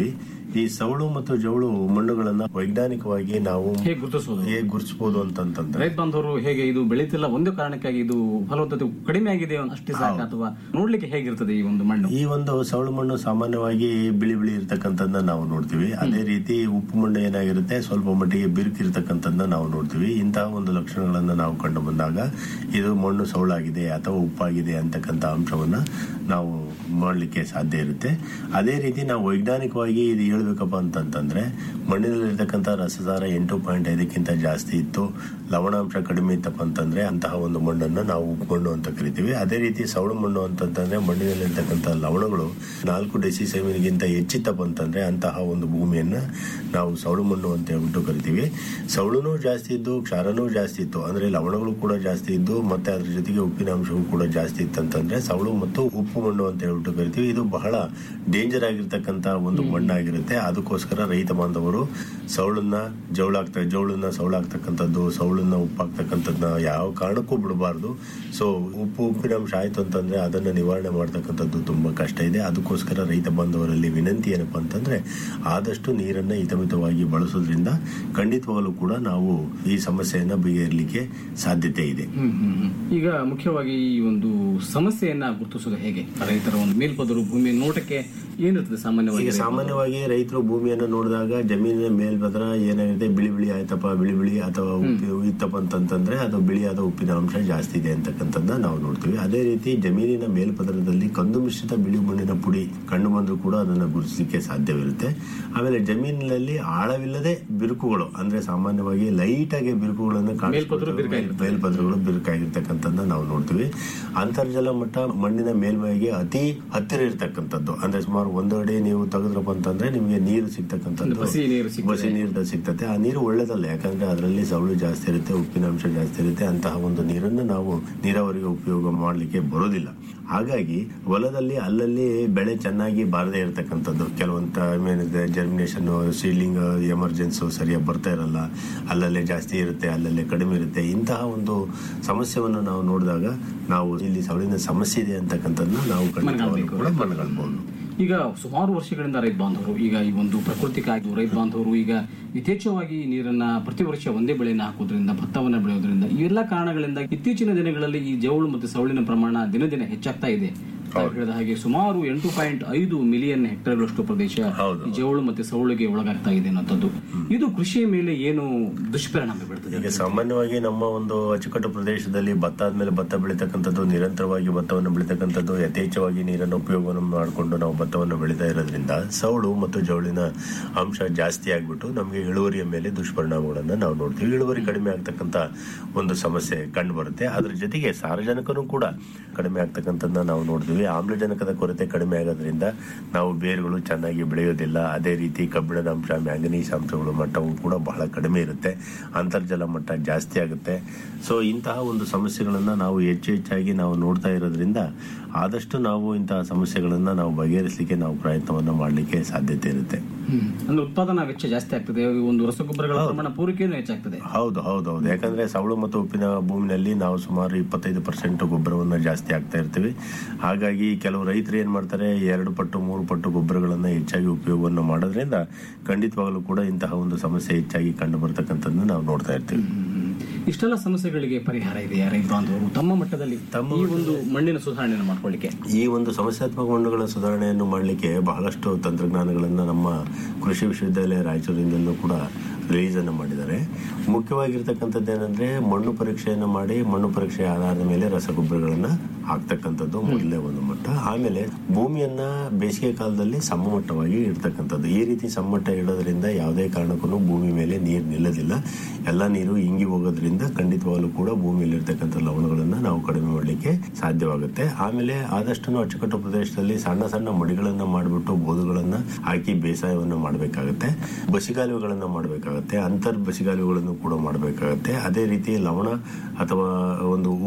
ಈ ಸವಳು ಮತ್ತು ಜವಳು ಮಣ್ಣುಗಳನ್ನ ವೈಜ್ಞಾನಿಕವಾಗಿ ನಾವು ಹೇಗೆ ಗುರುತಿಸೋದು ಹೇಗೆ ಗುರುತಿಸಬಹುದು ಅಂತಂತಂದ್ರೆ ರೈತ ಬಾಂಧವರು ಹೇಗೆ ಇದು ಬೆಳೀತಿಲ್ಲ ಒಂದು ಕಾರಣಕ್ಕಾಗಿ ಇದು ಫಲವತ್ತತೆ ಕಡಿಮೆ ಆಗಿದೆ ಅಷ್ಟೇ ಸಾಕ ಅಥವಾ ನೋಡ್ಲಿಕ್ಕೆ ಹೇಗಿರ್ತದೆ ಈ ಒಂದು ಮಣ್ಣು ಈ ಒಂದು ಸವಳು ಮಣ್ಣು ಸಾಮಾನ್ಯವಾಗಿ ಬಿಳಿ ಬಿಳಿ ಇರ್ತಕ್ಕಂಥದ್ದನ್ನ ನಾವು ನೋಡ್ತೀವಿ ಅದೇ ರೀತಿ ಉಪ್ಪು ಮಣ್ಣು ಏನಾಗಿರುತ್ತೆ ಸ್ವಲ್ಪ ಮಟ್ಟಿಗೆ ಬಿರುಕಿರ್ತಕ್ಕಂಥದ್ದನ್ನ ನಾವು ನೋಡ್ತೀವಿ ಇಂತಹ ಒಂದು ಲಕ್ಷಣಗಳನ್ನ ನಾವು ಕಂಡು ಬಂದಾಗ ಇದು ಮಣ್ಣು ಸವಳಾಗಿದೆ ಅಥವಾ ಉಪ್ಪಾಗಿದೆ ಅಂತಕ್ಕಂಥ ಅಂಶವನ್ನ ನಾವು ಮಾಡಲಿಕ್ಕೆ ಸಾಧ್ಯ ಇರುತ್ತೆ ಅದೇ ರೀತಿ ನಾವು ವೈಜ್ಞಾನಿಕವಾಗಿ ಇದು ಹೇಳ್ಬೇಕಪ್ಪ ಅಂತಂತಂದ್ರೆ ಮಣ್ಣಿನಲ್ಲಿರ್ತಕ್ಕಂಥ ರಸಸಾರ ಎಂಟು ಪಾಯಿಂಟ್ ಐದಕ್ಕಿಂತ ಜಾಸ್ತಿ ಇತ್ತು ಲವಣಾಂಶ ಕಡಿಮೆ ಇತ್ತಪ್ಪ ಅಂತಂದ್ರೆ ಅಂತಹ ಒಂದು ಮಣ್ಣನ್ನು ನಾವು ಉಪ್ಪು ಮಣ್ಣು ಅಂತ ಕರಿತೀವಿ ಅದೇ ರೀತಿ ಸವಳು ಮಣ್ಣು ಅಂತಂತಂದ್ರೆ ಮಣ್ಣಿನಲ್ಲಿರ್ತಕ್ಕಂಥ ಲವಣಗಳು ನಾಲ್ಕು ಡೆಸಿಸೆಮಿನ್ಗಿಂತ ಹೆಚ್ಚಿತ್ತಪ್ಪ ಅಂತಂದ್ರೆ ಅಂತಹ ಒಂದು ಭೂಮಿಯನ್ನ ನಾವು ಸವಳು ಮಣ್ಣು ಅಂತ ಹೇಳ್ಬಿಟ್ಟು ಕರಿತೀವಿ ಸವಳುನೂ ಜಾಸ್ತಿ ಇದ್ದು ಕ್ಷಾರನೂ ಜಾಸ್ತಿ ಇತ್ತು ಅಂದ್ರೆ ಲವಣಗಳು ಕೂಡ ಜಾಸ್ತಿ ಇದ್ದು ಮತ್ತೆ ಅದ್ರ ಜೊತೆಗೆ ಉಪ್ಪಿನ ಅಂಶವೂ ಕೂಡ ಜಾಸ್ತಿ ಇತ್ತಂತಂದ್ರೆ ಸವಳು ಮತ್ತು ಉಪ್ಪು ಮಣ್ಣು ಅಂತ ಹೇಳ್ಬಿಟ್ಟು ಕರಿತೀವಿ ಇದು ಬಹಳ ಡೇಂಜರ್ ಆಗಿರ್ತಕ್ಕಂಥ ಒಂದು ಮಣ್ಣಾಗಿರುತ್ತೆ ಅದಕ್ಕೋಸ್ಕರ ರೈತ ಬಾಂಧವರು ಸವಳನ್ನ ಜವಳಾಗ್ತ ಜವಳನ್ನ ಸವಳಾಗ್ತಕ್ಕಂಥದ್ದು ಸವಳನ್ನ ಉಪ್ಪಾಗ್ತಕ್ಕಂಥದ್ದನ್ನ ಯಾವ ಕಾರಣಕ್ಕೂ ಬಿಡಬಾರ್ದು ಸೊ ಉಪ್ಪು ಉಪ್ಪಿನ ಅಂಶ ಆಯ್ತು ಅಂತಂದ್ರೆ ಅದನ್ನ ನಿವಾರಣೆ ಮಾಡ್ತಕ್ಕಂಥದ್ದು ತುಂಬಾ ಕಷ್ಟ ಇದೆ ಅದಕ್ಕೋಸ್ಕರ ರೈತ ಬಾಂಧವರಲ್ಲಿ ವಿನಂತಿ ಏನಪ್ಪಾ ಅಂತಂದ್ರೆ ಆದಷ್ಟು ನೀರನ್ನ ಹಿತಮಿತವಾಗಿ ಬಳಸೋದ್ರಿಂದ ಖಂಡಿತವಾಗಲೂ ಕೂಡ ನಾವು ಈ ಸಮಸ್ಯೆಯನ್ನ ಬಗೆಹರಿಲಿಕ್ಕೆ ಸಾಧ್ಯತೆ ಇದೆ ಹ್ಮ್, ಹ್ಮ್, ಹ್ಮ್. ಈಗ ಮುಖ್ಯವಾಗಿ ಈ ಒಂದು ಸಮಸ್ಯೆಯನ್ನ ಗುರುತಿಸೋದು ಹೇಗೆ ರೈತರ ಒಂದು ಮೇಲ್ಪದರು ಭೂಮಿ ನೋಟಕ್ಕೆ ಏನಿರ್ತದೆ ಸಾಮಾನ್ಯವಾಗಿ ಈಗ ಸಾಮಾನ್ಯವಾಗಿ ರೈತರು ಭೂಮಿಯನ್ನು ನೋಡಿದಾಗ ಜಮೀನಿನ ಮೇಲ್ಪದರ ಏನಾಗಿದೆ ಬಿಳಿ ಬಿಳಿ ಆಯ್ತಪ್ಪ ಬಿಳಿ ಬಿಳಿ ಅಥವಾ ಉಪ್ಪು ಇತ್ತಪ್ಪ ಅಂತಂತಂದ್ರೆ ಅದು ಬಿಳಿಯಾದ ಉಪ್ಪಿನ ಅಂಶ ಜಾಸ್ತಿ ಇದೆ ಅಂತಕ್ಕಂಥದ್ದನ್ನ ನಾವು ನೋಡ್ತೀವಿ ಅದೇ ರೀತಿ ಜಮೀನಿನ ಮೇಲ್ಪದರದಲ್ಲಿ ಕಂದು ಮಿಶ್ರಿತ ಬಿಳಿ ಮಣ್ಣಿನ ಪುಡಿ ಕಂಡು ಬಂದರೂ ಕೂಡ ಅದನ್ನ ಗುರುತಿಸಲಿಕ್ಕೆ ಸಾಧ್ಯವಿರುತ್ತೆ ಆಮೇಲೆ ಜಮೀನಿನಲ್ಲಿ ಆಳವಿಲ್ಲದೆ ಬಿರುಕುಗಳು ಅಂದ್ರೆ ಸಾಮಾನ್ಯವಾಗಿ ಲೈಟ್ ಆಗಿ ಬಿರುಕುಗಳನ್ನು ಮೇಲ್ಪದರು ಬಿರುಕಾಗಿರ್ತವೆ. ಮೇಲ್ಪದರಗಳು ಬಿರುಕಾಗಿರ್ತಕ್ಕಂಥದ್ದನ್ನ ನಾವು ನೋಡ್ತೀವಿ ಅಂತರ್ಜಲ ಮಟ್ಟ ಮಣ್ಣಿನ ಮೇಲ್ಮೈಗೆ ಅತಿ ಹತ್ತಿರ ಇರ್ತಕ್ಕಂಥದ್ದು ಅಂದ್ರೆ ಸುಮಾರು ಒಂದು ಅಡಿ ನೀವು ತೆಗೆದ್ರಪ್ಪ ಅಂತಂದ್ರೆ ನಿಮಗೆ ನೀರು ಸಿಗ್ತಕ್ಕಂಥದ್ದು ಬಸಿ ನೀರು ಸಿಗ್ತದೆ. ಬಸಿ ನೀರು ಸಿಗ್ತದೆ ಆ ನೀರು ಒಳ್ಳೇದಲ್ಲ ಯಾಕಂದ್ರೆ ಅದರಲ್ಲಿ ಸವಳು ಜಾಸ್ತಿ ಇರುತ್ತೆ ಉಪ್ಪಿನ ಅಂಶ ಜಾಸ್ತಿ ಇರುತ್ತೆ ಅಂತಹ ಒಂದು ನೀರನ್ನು ನಾವು ನೀರಾವರಿಗೆ ಉಪಯೋಗ ಮಾಡಲಿಕ್ಕೆ ಬರೋದಿಲ್ಲ ಹಾಗಾಗಿ ಹೊಲದಲ್ಲಿ ಅಲ್ಲಲ್ಲಿ ಬೆಳೆ ಚೆನ್ನಾಗಿ ಬಾರದೇ ಇರತಕ್ಕಂಥದ್ದು ಕೆಲವೊಂದು ಟೈಮ್ ಏನಿದೆ ಜರ್ಮಿನೇಷನ್ ಸೀಲಿಂಗ್ ಎಮರ್ಜೆನ್ಸಿ ಸರಿಯಾಗಿ ಬರ್ತಾ ಇರಲ್ಲ ಅಲ್ಲಲ್ಲೇ ಜಾಸ್ತಿ ಇರುತ್ತೆ ಅಲ್ಲಲ್ಲೇ ಕಡಿಮೆ ಇರುತ್ತೆ ಇಂತಹ ಒಂದು ಸಮಸ್ಯೆಯನ್ನು ನಾವು ನೋಡಿದಾಗ ನಾವು ಇಲ್ಲಿ ಸವಳಿನ ಸಮಸ್ಯೆ ಇದೆ ಅಂತಕ್ಕಂಥದ್ದನ್ನ ನಾವು ಖಂಡಿತವಾಗ್ಲೂ ಕೂಡ ಮನಗಳ್ಬಹುದು ಈಗ ಸುಮಾರು ವರ್ಷಗಳಿಂದ ರೈತ ಬಾಂಧವರು ಈಗ ಈ ಒಂದು ಪ್ರಕೃತಿಗಾಗಿ ರೈತ ಬಾಂಧವರು ಈಗ ಯಥೇಚ್ಛವಾಗಿ ನೀರನ್ನ ಪ್ರತಿ ವರ್ಷ ಒಂದೇ ಬೆಳೆಯನ್ನು ಹಾಕೋದ್ರಿಂದ ಭತ್ತವನ್ನ ಬೆಳೆಯೋದ್ರಿಂದ ಈ ಎಲ್ಲ ಕಾರಣಗಳಿಂದ ಇತ್ತೀಚಿನ ದಿನಗಳಲ್ಲಿ ಈ ಜವಳು ಮತ್ತು ಸವಳಿನ ಪ್ರಮಾಣ ದಿನ ದಿನ ಹೆಚ್ಚಾಗ್ತಾ ಇದೆ ತಾವು ಹೇಳಿದ ಹಾಗೆ ಸುಮಾರು ಎಂಟು ಪಾಯಿಂಟ್ ಐದು ಮಿಲಿಯನ್ ಹೆಕ್ಟೇರ್ಗಳಷ್ಟು ಪ್ರದೇಶ ಈ ಜವಳು ಮತ್ತೆ ಸವಳಿಗೆ ಒಳಗಾಗ್ತಾ ಇದೆ ಅನ್ನೋಂಥದ್ದು ಇದು ಕೃಷಿಯ ಮೇಲೆ ಏನು ದುಷ್ಪರಿಣಾಮ ಬೀಳ್ತದೆ ಈಗ ಸಾಮಾನ್ಯವಾಗಿ ನಮ್ಮ ಒಂದು ಅಚ್ಚುಕಟ್ಟು ಪ್ರದೇಶದಲ್ಲಿ ಭತ್ತ ಆದ್ಮೇಲೆ ಭತ್ತ ಬೆಳೀತಕ್ಕಂಥದ್ದು ನಿರಂತರವಾಗಿ ಭತ್ತವನ್ನು ಬೆಳೀತಕ್ಕಂಥದ್ದು ಯಥೇಚ್ಛವಾಗಿ ನೀರನ್ನು ಉಪಯೋಗವನ್ನು ಮಾಡಿಕೊಂಡು ನಾವು ಭತ್ತವನ್ನು ಬೆಳೀತಾ ಇರೋದ್ರಿಂದ ಸವಳು ಮತ್ತು ಜವಳಿನ ಅಂಶ ಜಾಸ್ತಿ ಆಗ್ಬಿಟ್ಟು ನಮಗೆ ಇಳುವರಿಯ ಮೇಲೆ ದುಷ್ಪರಿಣಾಮಗಳನ್ನ ನಾವು ನೋಡ್ತೀವಿ ಇಳುವರಿ ಕಡಿಮೆ ಆಗ್ತಕ್ಕಂಥ ಒಂದು ಸಮಸ್ಯೆ ಕಂಡು ಬರುತ್ತೆ ಅದ್ರ ಜೊತೆಗೆ ಸಾರಜನಕನೂ ಕೂಡ ಕಡಿಮೆ ಆಗ್ತಕ್ಕಂಥದ್ದನ್ನ ನಾವು ನೋಡ್ತೀವಿ ಆಮ್ಲಜನಕದ ಕೊರತೆ ಕಡಿಮೆ ಆಗೋದ್ರಿಂದ ನಾವು ಬೇರುಗಳು ಚೆನ್ನಾಗಿ ಬೆಳೆಯೋದಿಲ್ಲ ಅದೇ ರೀತಿ ಕಬ್ಬಿಣದ ಅಂಶ ಮ್ಯಾಂಗನೀಸ್ ಅಂಶಗಳು ಮಟ್ಟವು ಕೂಡ ಬಹಳ ಕಡಿಮೆ ಇರುತ್ತೆ ಅಂತರ್ಜಲ ಮಟ್ಟ ಜಾಸ್ತಿ ಆಗುತ್ತೆ ಸೊ ಇಂತಹ ಒಂದು ಸಮಸ್ಯೆಗಳನ್ನ ನಾವು ಹೆಚ್ಚು ಹೆಚ್ಚಾಗಿ ನಾವು ನೋಡ್ತಾ ಇರೋದ್ರಿಂದ ಆದಷ್ಟು ನಾವು ಇಂತಹ ಸಮಸ್ಯೆಗಳನ್ನ ನಾವು ಬಗೆಹರಿಸಲಿಕ್ಕೆ ನಾವು ಪ್ರಯತ್ನವನ್ನ ಮಾಡಲಿಕ್ಕೆ ಸಾಧ್ಯತೆ ಇರುತ್ತೆ ಹ್ಮ್. ಅಂದ್ರೆ ಉತ್ಪಾದನಾ ವೆಚ್ಚ ಜಾಸ್ತಿ ಆಗ್ತದೆ ಈ ಒಂದು ರಸಗೊಬ್ಬರಗಳ ಪ್ರಮಾಣ ಪೂರೈಕೆಯೂ ಹೆಚ್ಚಾಗ್ತದೆ ಹೌದು ಹೌದು ಹೌದು ಯಾಕಂದ್ರೆ ಸವಳು ಮತ್ತು ಉಪ್ಪಿನ ಭೂಮಿನಲ್ಲಿ ನಾವು ಸುಮಾರು ಇಪ್ಪತ್ತೈದು ಪರ್ಸೆಂಟ್ ಗೊಬ್ಬರವನ್ನ ಜಾಸ್ತಿ ಆಗ್ತಾ ಇರ್ತೀವಿ ಹಾಗಾಗಿ ಕೆಲವು ರೈತರು ಏನ್ ಮಾಡ್ತಾರೆ ಎರಡು ಪಟ್ಟು ಮೂರು ಪಟ್ಟು ಗೊಬ್ಬರಗಳನ್ನ ಹೆಚ್ಚಾಗಿ ಉಪಯೋಗವನ್ನು ಮಾಡೋದ್ರಿಂದ ಖಂಡಿತವಾಗಲೂ ಕೂಡ ಇಂತಹ ಒಂದು ಸಮಸ್ಯೆ ಹೆಚ್ಚಾಗಿ ಕಂಡು ಬರ್ತಕ್ಕಂಥದ್ದನ್ನ ನಾವು ನೋಡ್ತಾ ಇರ್ತೀವಿ ಇಷ್ಟೆಲ್ಲ ಸಮಸ್ಯೆಗಳಿಗೆ ಪರಿಹಾರ ಇದೆಯಾ ರೈತ ಬಾಂಧವರು ತಮ್ಮ ಮಟ್ಟದಲ್ಲಿ ಈ ಒಂದು ಮಣ್ಣಿನ ಸುಧಾರಣೆಯನ್ನು ಮಾಡ್ಕೊಳ್ಳಿಕ್ಕೆ ಈ ಒಂದು ಸಮಸ್ಯಾತ್ಮಕ ಮಣ್ಣುಗಳ ಸುಧಾರಣೆಯನ್ನು ಮಾಡಲಿಕ್ಕೆ ಬಹಳಷ್ಟು ತಂತ್ರಜ್ಞಾನಗಳನ್ನು ನಮ್ಮ ಕೃಷಿ ವಿಶ್ವವಿದ್ಯಾಲಯ ರಾಯಚೂರಿನಿಂದಲೂ ಕೂಡ ರಿಲೀಸ್ ಅನ್ನು ಮಾಡಿದ್ದಾರೆ ಮುಖ್ಯವಾಗಿರ್ತಕ್ಕಂಥದ್ದು ಏನಂದ್ರೆ ಮಣ್ಣು ಪರೀಕ್ಷೆಯನ್ನು ಮಾಡಿ ಮಣ್ಣು ಪರೀಕ್ಷೆಯ ಆಧಾರದ ಮೇಲೆ ರಸಗೊಬ್ಬರಗಳನ್ನ ಹಾಕ್ತಕ್ಕಂಥದ್ದು ಮೊದಲನೇ ಒಂದು ಮಟ್ಟ ಆಮೇಲೆ ಭೂಮಿಯನ್ನ ಬೇಸಿಗೆ ಕಾಲದಲ್ಲಿ ಸಮಮಟ್ಟವಾಗಿ ಇಡ್ತಕ್ಕಂಥದ್ದು ಈ ರೀತಿ ಸಮಮಟ್ಟ ಇಡೋದ್ರಿಂದ ಯಾವುದೇ ಕಾರಣಕ್ಕೂ ಭೂಮಿ ಮೇಲೆ ನೀರು ನಿಲ್ಲೋದಿಲ್ಲ ಎಲ್ಲ ನೀರು ಇಂಗಿ ಹೋಗೋದ್ರಿಂದ ಖಂಡಿತವಾಗ್ಲೂ ಕೂಡ ಭೂಮಿಯಲ್ಲಿ ಇರ್ತಕ್ಕಂಥ ಲವಣಗಳನ್ನ ನಾವು ಕಡಿಮೆ ಮಾಡಲಿಕ್ಕೆ ಸಾಧ್ಯವಾಗುತ್ತೆ ಆಮೇಲೆ ಆದಷ್ಟು ಅಚ್ಚುಕಟ್ಟು ಪ್ರದೇಶದಲ್ಲಿ ಸಣ್ಣ ಸಣ್ಣ ಮಡಿಗಳನ್ನ ಮಾಡಿಬಿಟ್ಟು ಬೋದುಗಳನ್ನ ಹಾಕಿ ಬೇಸಾಯವನ್ನು ಮಾಡಬೇಕಾಗುತ್ತೆ ಬಸಿಗಾಲುವೆಗಳನ್ನ ಮಾಡಬೇಕಾಗುತ್ತೆ ಅಂತರ್ ಬಸಿಗಾಲುವೆಗಳನ್ನು ಕೂಡ ಮಾಡಬೇಕಾಗುತ್ತೆ ಅದೇ ರೀತಿ ಲವಣ ಅಥವಾ ಒಂದು ಉಪ್ಪು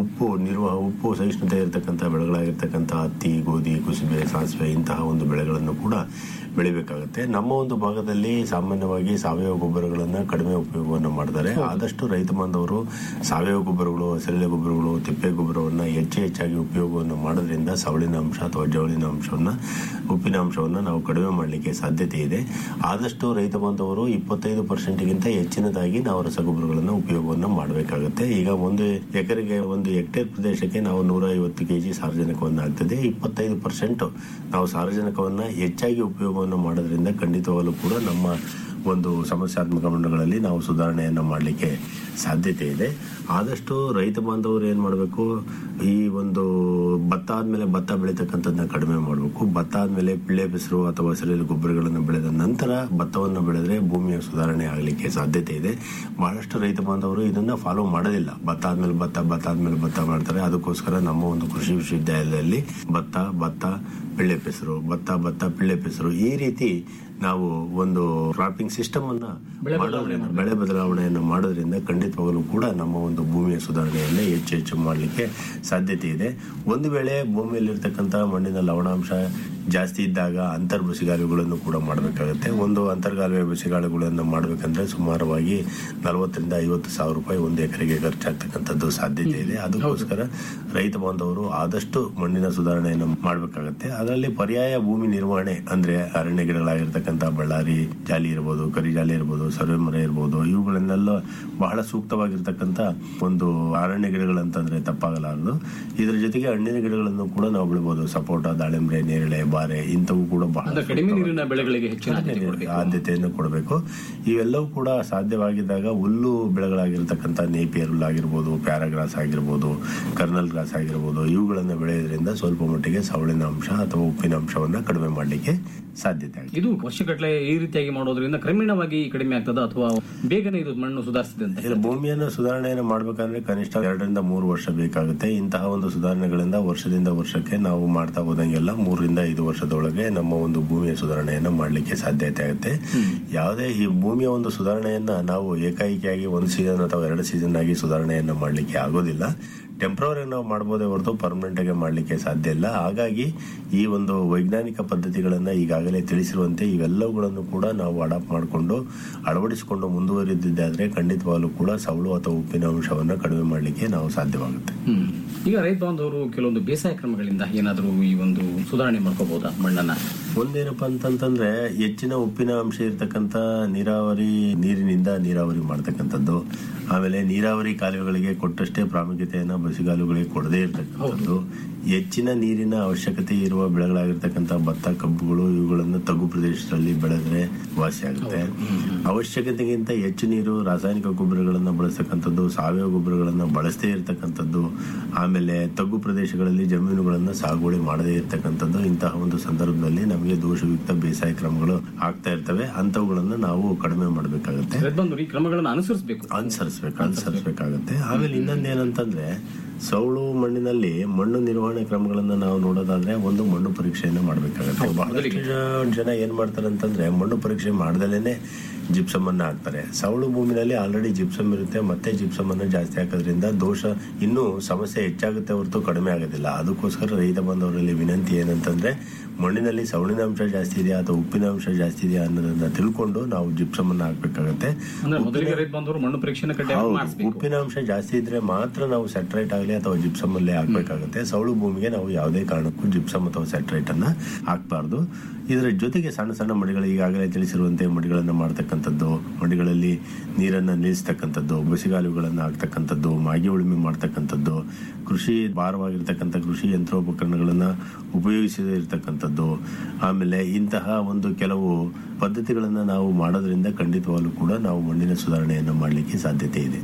ನಿರ್ವಹ ಉಪ್ಪು ಸಹಿಷ್ಣುತೆ ಇರತಕ್ಕಂಥ ಬೆಳೆಗಳಾಗಿರ್ತಕ್ಕಂಥ ಹತ್ತಿ ಗೋಧಿ ಕುಸುಬೆ ಸಾಸಿವೆ ಇಂತಹ ಒಂದು ಬೆಳೆಗಳನ್ನು ಕೂಡ ಬೆಳಿಬೇಕಾಗುತ್ತೆ ನಮ್ಮ ಒಂದು ಭಾಗದಲ್ಲಿ ಸಾಮಾನ್ಯವಾಗಿ ಸಾವಯವ ಗೊಬ್ಬರಗಳನ್ನು ಕಡಿಮೆ ಉಪಯೋಗವನ್ನು ಮಾಡ್ತಾರೆ ಆದಷ್ಟು ರೈತ ಬಾಂಧವರು ಸಾವಯವ ಗೊಬ್ಬರಗಳು ಹಸಿರೆಲೆ ಗೊಬ್ಬರಗಳು ತಿಪ್ಪೆ ಗೊಬ್ಬರವನ್ನು ಹೆಚ್ಚು ಹೆಚ್ಚಾಗಿ ಉಪಯೋಗವನ್ನು ಮಾಡೋದ್ರಿಂದ ಸವಳಿನ ಅಂಶ ಅಥವಾ ಜವಳಿನ ಅಂಶವನ್ನು ಉಪ್ಪಿನ ಅಂಶವನ್ನು ನಾವು ಕಡಿಮೆ ಮಾಡಲಿಕ್ಕೆ ಸಾಧ್ಯತೆ ಇದೆ ಆದಷ್ಟು ರೈತ ಬಾಂಧವರು ಇಪ್ಪತ್ತೈದು ಪರ್ಸೆಂಟ್ಗಿಂತ ಹೆಚ್ಚಿನದಾಗಿ ನಾವು ರಸಗೊಬ್ಬರಗಳನ್ನು ಉಪಯೋಗವನ್ನು ಮಾಡಬೇಕಾಗುತ್ತೆ ಈಗ ಒಂದು ಎಕರೆಗೆ ಒಂದು ಹೆಕ್ಟೇರ್ ಪ್ರದೇಶಕ್ಕೆ ನಾವು ನೂರ ಐವತ್ತು ಕೆಜಿ ಸಾರಜನಕವನ್ನು ಆಗ್ತದೆ ಇಪ್ಪತ್ತೈದು ಪರ್ಸೆಂಟ್ ನಾವು ಸಾರಜನಕವನ್ನು ಹೆಚ್ಚಾಗಿ ಉಪಯೋಗವನ್ನು ಮಾಡೋದ್ರಿಂದ ಖಂಡಿತವಾಗಲೂ ಕೂಡ ನಮ್ಮ ಒಂದು ಸಮಸ್ಯಾತ್ಮಕ ಮಣ್ಣುಗಳಲ್ಲಿ ನಾವು ಸುಧಾರಣೆಯನ್ನು ಮಾಡಲಿಕ್ಕೆ ಸಾಧ್ಯತೆ ಇದೆ ಆದಷ್ಟು ರೈತ ಬಾಂಧವರು ಏನು ಮಾಡಬೇಕು ಈ ಒಂದು ಭತ್ತ ಆದಮೇಲೆ ಭತ್ತ ಬೆಳೀತಕ್ಕಂಥದ್ದನ್ನ ಕಡಿಮೆ ಮಾಡಬೇಕು ಭತ್ತ ಆದಮೇಲೆ ಪಿಳ್ಳೆ ಬೆಸರು ಅಥವಾ ಹಸಿರೆಲೆ ಗೊಬ್ಬರಗಳನ್ನು ಬೆಳೆದ ನಂತರ ಭತ್ತವನ್ನು ಬೆಳೆದ್ರೆ ಭೂಮಿಯ ಸುಧಾರಣೆ ಆಗಲಿಕ್ಕೆ ಸಾಧ್ಯತೆ ಇದೆ ಬಹಳಷ್ಟು ರೈತ ಬಾಂಧವರು ಇದನ್ನ ಫಾಲೋ ಮಾಡೋದಿಲ್ಲ ಭತ್ತ ಆದ್ಮೇಲೆ ಭತ್ತ ಭತ್ತ ಆದ್ಮೇಲೆ ಭತ್ತ ಮಾಡ್ತಾರೆ ಅದಕ್ಕೋಸ್ಕರ ನಮ್ಮ ಒಂದು ಕೃಷಿ ವಿಶ್ವವಿದ್ಯಾಲಯದಲ್ಲಿ ಭತ್ತ ಭತ್ತ ಪಿಳ್ಳೆ ಪೆಸರು ಭತ್ತ ಭತ್ತ ಪಿಳ್ಳೆ ಪೆಸರು ಈ ರೀತಿ ನಾವು ಒಂದು ಕ್ರಾಪಿಂಗ್ ಸಿಸ್ಟಮ್ ಅನ್ನ ಮಾಡೋದ್ರಿಂದ ಬೆಳೆ ಬದಲಾವಣೆಯನ್ನು ಮಾಡೋದ್ರಿಂದ ಖಂಡಿತವಾಗಲೂ ಕೂಡ ನಮ್ಮ ಒಂದು ಭೂಮಿಯ ಸುಧಾರಣೆಯನ್ನ ಹೆಚ್ಚು ಹೆಚ್ಚು ಮಾಡಲಿಕ್ಕೆ ಸಾಧ್ಯತೆ ಇದೆ ಒಂದು ವೇಳೆ ಭೂಮಿಯಲ್ಲಿರ್ತಕ್ಕಂಥ ಮಣ್ಣಿನ ಲವಣಾಂಶ ಜಾಸ್ತಿ ಇದ್ದಾಗ ಅಂತರ್ ಬಸಿಗಾಲುಗಳನ್ನು ಕೂಡ ಮಾಡಬೇಕಾಗುತ್ತೆ ಒಂದು ಅಂತರ್ಗಾಲುವೆ ಬಸಿಗಾಲುಗಳನ್ನು ಮಾಡಬೇಕಂದ್ರೆ ಸುಮಾರವಾಗಿ ನಲವತ್ತರಿಂದ ಐವತ್ತು ಸಾವಿರ ರೂಪಾಯಿ ಒಂದು ಎಕರೆಗೆ ಖರ್ಚಾಗ್ತಕ್ಕಂಥದ್ದು ಸಾಧ್ಯತೆ ಇದೆ ಅದಕ್ಕೋಸ್ಕರ ರೈತ ಬಾಂಧವರು ಆದಷ್ಟು ಮಣ್ಣಿನ ಸುಧಾರಣೆಯನ್ನು ಮಾಡಬೇಕಾಗುತ್ತೆ ಅದರಲ್ಲಿ ಪರ್ಯಾಯ ಭೂಮಿ ನಿರ್ವಹಣೆ ಅಂದ್ರೆ ಅರಣ್ಯ ಗಿಡಗಳಾಗಿರ್ತಕ್ಕಂಥ ಬಳ್ಳಾರಿ ಜಾಲಿ ಇರ್ಬೋದು ಕರಿ ಜಾಲಿ ಇರ್ಬೋದು ಸರ್ವೆ ಮರ ಇರ್ಬೋದು ಇವುಗಳನ್ನೆಲ್ಲ ಬಹಳ ಸೂಕ್ತವಾಗಿರ್ತಕ್ಕಂಥ ಒಂದು ಅರಣ್ಯ ಗಿಡಗಳಂತಂದ್ರೆ ತಪ್ಪಾಗಲಾರದು ಇದರ ಜೊತೆಗೆ ಹಣ್ಣಿನ ಗಿಡಗಳನ್ನು ಕೂಡ ನಾವು ಬೆಳಿಬಹುದು ಸಪೋಟ ದಾಳಿಂಬೆ ನೇರಳೆ ಬಾರೆ ಇಂಥವು ಕೂಡ ಬಹಳ ಅಂದ್ರೆ ಕಡಿಮೆ ನೀರಿನ ಬೆಳೆಗಳಿಗೆ ಹೆಚ್ಚಿನ ಆದ್ಯತೆ ಕೊಡಬೇಕು ಆದ್ಯತೆಯನ್ನು ಕೊಡಬೇಕು ಇವೆಲ್ಲವೂ ಕೂಡ ಸಾಧ್ಯವಾಗಿದ್ದಾಗ ಹುಲ್ಲು ಬೆಳೆಗಳಾಗಿರ್ತಕ್ಕಂಥ ನೇಪಿಯರ್ ಹುಲ್ಲು ಆಗಿರ್ಬೋದು ಪ್ಯಾರಾಗ್ರಾಸ್ ಆಗಿರ್ಬೋದು ಕರ್ನಲ್ ಗ್ರಾಸ್ ಆಗಿರ್ಬೋದು ಇವುಗಳನ್ನು ಬೆಳೆಯೋದ್ರಿಂದ ಸ್ವಲ್ಪ ಮಟ್ಟಿಗೆ ಸವಳಿನ ಅಂಶ ಅಥವಾ ಉಪ್ಪಿನ ಅಂಶವನ್ನ ಕಡಿಮೆ ಮಾಡಲಿಕ್ಕೆ ಸಾಧ್ಯತೆ ಆಗಿದೆ ಇದು ವರ್ಷಗಟ್ಟಲೆ ಈ ರೀತಿಯಾಗಿ ಮಾಡೋದ್ರಿಂದ ಕ್ರಮೇಣವಾಗಿ ಕಡಿಮೆ ಆಗ್ತದ ಅಥವಾ ಬೇಗನೆ ಇದು ಮಣ್ಣು ಸುಧಾರಿಸಿದೆ ಅಂತ ಇಲ್ಲ ಭೂಮಿಯನ್ನು ಸುಧಾರಣೆಯನ್ನು ಮಾಡಬೇಕಂದ್ರೆ ಕನಿಷ್ಠ ಎರಡರಿಂದ ಮೂರು ವರ್ಷ ಬೇಕಾಗುತ್ತೆ ಇಂತಹ ಒಂದು ಸುಧಾರಣೆಗಳಿಂದ ವರ್ಷದಿಂದ ವರ್ಷಕ್ಕೆ ನಾವು ಮಾಡ್ತಾ ಹೋದಂಗೆಲ್ಲ ಮೂರರಿಂದ ಐದು ವರ್ಷದೊಳಗೆ ನಮ್ಮ ಒಂದು ಭೂಮಿಯ ಸುಧಾರಣೆಯನ್ನ ಮಾಡಲಿಕ್ಕೆ ಸಾಧ್ಯತೆ ಆಗುತ್ತೆ ಯಾವುದೇ ಈ ಭೂಮಿಯ ಒಂದು ಸುಧಾರಣೆಯನ್ನ ನಾವು ಏಕಾಏಕಿಯಾಗಿ ಒಂದು ಸೀಸನ್ ಅಥವಾ ಎರಡು ಸೀಸನ್ ಆಗಿ ಸುಧಾರಣೆಯನ್ನ ಮಾಡಲಿಕ್ಕೆ ಆಗೋದಿಲ್ಲ ಟೆಂಪ್ರವರಿ ನಾವು ಮಾಡ್ಬೋದೇ ಹೊರತು ಪರ್ಮನೆಂಟ್ ಆಗಿ ಮಾಡಲಿಕ್ಕೆ ಸಾಧ್ಯ ಇಲ್ಲ ಹಾಗಾಗಿ ಈ ಒಂದು ವೈಜ್ಞಾನಿಕ ಪದ್ಧತಿಗಳನ್ನ ಈಗಾಗಲೇ ತಿಳಿಸಿರುವಂತೆ ಇವೆಲ್ಲವುಗಳನ್ನು ಕೂಡ ನಾವು ಅಡಾಪ್ಟ್ ಮಾಡಿಕೊಂಡು ಅಳವಡಿಸಿಕೊಂಡು ಮುಂದುವರಿದಿದ್ದಾದ್ರೆ ಖಂಡಿತವಾಗ್ಲೂ ಕೂಡ ಸವಳು ಅಥವಾ ಉಪ್ಪಿನ ಅಂಶವನ್ನ ಕಡಿಮೆ ಮಾಡಲಿಕ್ಕೆ ನಾವು ಸಾಧ್ಯವಾಗುತ್ತೆ ಹ್ಮ್. ಈಗ ರೈತ ಬಾಂಧವರು ಕೆಲವೊಂದು ಬೇಸಾಯ ಕ್ರಮಗಳಿಂದ ಏನಾದರೂ ಈ ಒಂದು ಸುಧಾರಣೆ ಮಾಡ್ಕೋಬಹುದಾ ಮಣ್ಣನ್ನ ಒಂದೇನಪ್ಪ ಅಂತಂತಂದ್ರೆ ಹೆಚ್ಚಿನ ಉಪ್ಪಿನ ಅಂಶ ಇರ್ತಕ್ಕಂಥ ನೀರಾವರಿ ನೀರಿನಿಂದ ನೀರಾವರಿ ಮಾಡ್ತಕ್ಕಂಥದ್ದು ಆಮೇಲೆ ನೀರಾವರಿ ಕಾಲುವೆಗಳಿಗೆ ಕೊಟ್ಟಷ್ಟೇ ಪ್ರಾಮುಖ್ಯತೆಯನ್ನ ಬಸಿಗಾಲುಗಳಿಗೆ ಕೊಡದೇ ಇರತಕ್ಕಂಥದ್ದು ಹೆಚ್ಚಿನ ನೀರಿನ ಅವಶ್ಯಕತೆ ಇರುವ ಬೆಳೆಗಳಾಗಿರ್ತಕ್ಕಂಥ ಭತ್ತ ಕಬ್ಬುಗಳು ಇವುಗಳನ್ನು ತಗ್ಗು ಪ್ರದೇಶದಲ್ಲಿ ಬೆಳೆದ್ರೆ ವಾಸಿ ಆಗುತ್ತೆ ಅವಶ್ಯಕತೆಗಿಂತ ಹೆಚ್ಚು ನೀರು ರಾಸಾಯನಿಕ ಗೊಬ್ಬರಗಳನ್ನ ಬಳಸ್ತಕ್ಕಂಥದ್ದು ಸಾವಯವ ಗೊಬ್ಬರಗಳನ್ನ ಬಳಸದೇ ಇರತಕ್ಕಂಥದ್ದು ಆಮೇಲೆ ತಗ್ಗು ಪ್ರದೇಶಗಳಲ್ಲಿ ಜಮೀನುಗಳನ್ನ ಸಾಗುವಳಿ ಮಾಡದೇ ಇರತಕ್ಕಂಥದ್ದು ಇಂತಹ ಒಂದು ಸಂದರ್ಭದಲ್ಲಿ ನಮಗೆ ದೋಷಯುಕ್ತ ಬೇಸಾಯ ಕ್ರಮಗಳು ಆಗ್ತಾ ಇರ್ತವೆ ಅಂತವುಗಳನ್ನ ನಾವು ಕಡಿಮೆ ಮಾಡಬೇಕಾಗುತ್ತೆ ರೈತ ಬಾಂಧವರು ಈ ಕ್ರಮಗಳನ್ನು ಅನುಸರಿಸಬೇಕು ಅನುಸರಿಸ್ಬೇಕು ಅನುಸರಿಸಬೇಕಾಗುತ್ತೆ ಆಮೇಲೆ ಇನ್ನೊಂದೇನಂತಂದ್ರೆ ಸೌಳು ಮಣ್ಣಿನಲ್ಲಿ ಮಣ್ಣು ನಿರ್ವಹಣೆ ಕ್ರಮಗಳನ್ನ ನಾವು ನೋಡೋದಾದ್ರೆ ಒಂದು ಮಣ್ಣು ಪರೀಕ್ಷೆಯನ್ನ ಮಾಡಬೇಕಾಗುತ್ತೆ ಬಹಳಷ್ಟು ಜ- ಜನ ಏನ್ ಮಾಡ್ತಾರೆ ಅಂತಂದ್ರೆ ಮಣ್ಣು ಪರೀಕ್ಷೆ ಮಾಡ್ದಲೇನೆ ಜಿಪ್ಸಮ್ ಅನ್ನ ಹಾಕ್ತಾರೆ ಸೌಳು ಭೂಮಿನಲ್ಲಿ ಆಲ್ರೆಡಿ ಜಿಪ್ಸಮ್ ಇರುತ್ತೆ ಮತ್ತೆ ಜಿಪ್ಸಮ್ ಅನ್ನ ಜಾಸ್ತಿ ಹಾಕೋದ್ರಿಂದ ದೋಷ ಇನ್ನೂ ಸಮಸ್ಯೆ ಹೆಚ್ಚಾಗುತ್ತೆ ಹೊರತು ಕಡಿಮೆ ಆಗೋದಿಲ್ಲ ಅದಕ್ಕೋಸ್ಕರ ರೈತ ಬಂದವರಲ್ಲಿ ವಿನಂತಿ ಏನಂತಂದ್ರೆ ಮಣ್ಣಿನಲ್ಲಿ ಸವಳಿನ ಅಂಶ ಜಾಸ್ತಿ ಇದೆಯಾ ಅಥವಾ ಉಪ್ಪಿನ ಅಂಶ ಜಾಸ್ತಿ ಇದೆಯಾ ಅನ್ನೋದನ್ನ ತಿಳ್ಕೊಂಡು ನಾವು ಜಿಪ್ಸಮ್ ಅನ್ನ ಹಾಕ್ಬೇಕಾಗತ್ತೆ ಅಂದ್ರೆ ಮೊದಲಿಗೆ ರೈತ ಬಾಂಧವರು ಮಣ್ಣು ಪರೀಕ್ಷೆನ ಕಡ್ಡಾಯ ಹೌದು, ಮಾಡಿಸ್ಬೇಕು ಉಪ್ಪಿನ ಅಂಶ ಜಾಸ್ತಿ ಇದ್ರೆ ಮಾತ್ರ ನಾವು ಸೆಟ್ರೈಟ್ ಆಗಲಿ ಅಥವಾ ಜಿಪ್ಸಮ್ ಅಲ್ಲೇ ಹಾಕ್ಬೇಕಾಗುತ್ತೆ ಸೌಳು ಭೂಮಿಗೆ ನಾವು ಯಾವುದೇ ಕಾರಣಕ್ಕೂ ಜಿಪ್ಸಮ್ ಅಥವಾ ಸೆಟ್ರೈಟ್ ಅನ್ನ ಹಾಕ್ಬಾರ್ದು ಇದರ ಜೊತೆಗೆ ಸಣ್ಣ ಸಣ್ಣ ಮಡಿಗಳು ಈಗಾಗಲೇ ತಿಳಿಸಿರುವಂತೆ ಮಡಿಗಳನ್ನ ಮಾಡ್ತಕ್ಕಂಥದ್ದು ಮಡಿಗಳಲ್ಲಿ ನೀರನ್ನ ನಿಲ್ಲಿಸ್ತಕ್ಕಂಥದ್ದು ಬಸಿಗಾಲುಗಳನ್ನ ಹಾಕ್ತಕ್ಕಂಥದ್ದು ಮಾಗಿ ಉಳುಮೆ ಮಾಡ್ತಕ್ಕಂಥದ್ದು ಕೃಷಿ ಭಾರವಾಗಿರ್ತಕ್ಕಂಥ ಕೃಷಿ ಯಂತ್ರೋಪಕರಣಗಳನ್ನ ಉಪಯೋಗಿಸದೇ ಇರತಕ್ಕಂಥದ್ದು ಆಮೇಲೆ ಇಂತಹ ಒಂದು ಕೆಲವು ಪದ್ಧತಿಗಳನ್ನ ನಾವು ಮಾಡೋದ್ರಿಂದ ಖಂಡಿತವಾಗ್ಲೂ ಕೂಡ ನಾವು ಮಣ್ಣಿನ ಸುಧಾರಣೆಯನ್ನು ಮಾಡಲಿಕ್ಕೆ ಸಾಧ್ಯತೆ ಇದೆ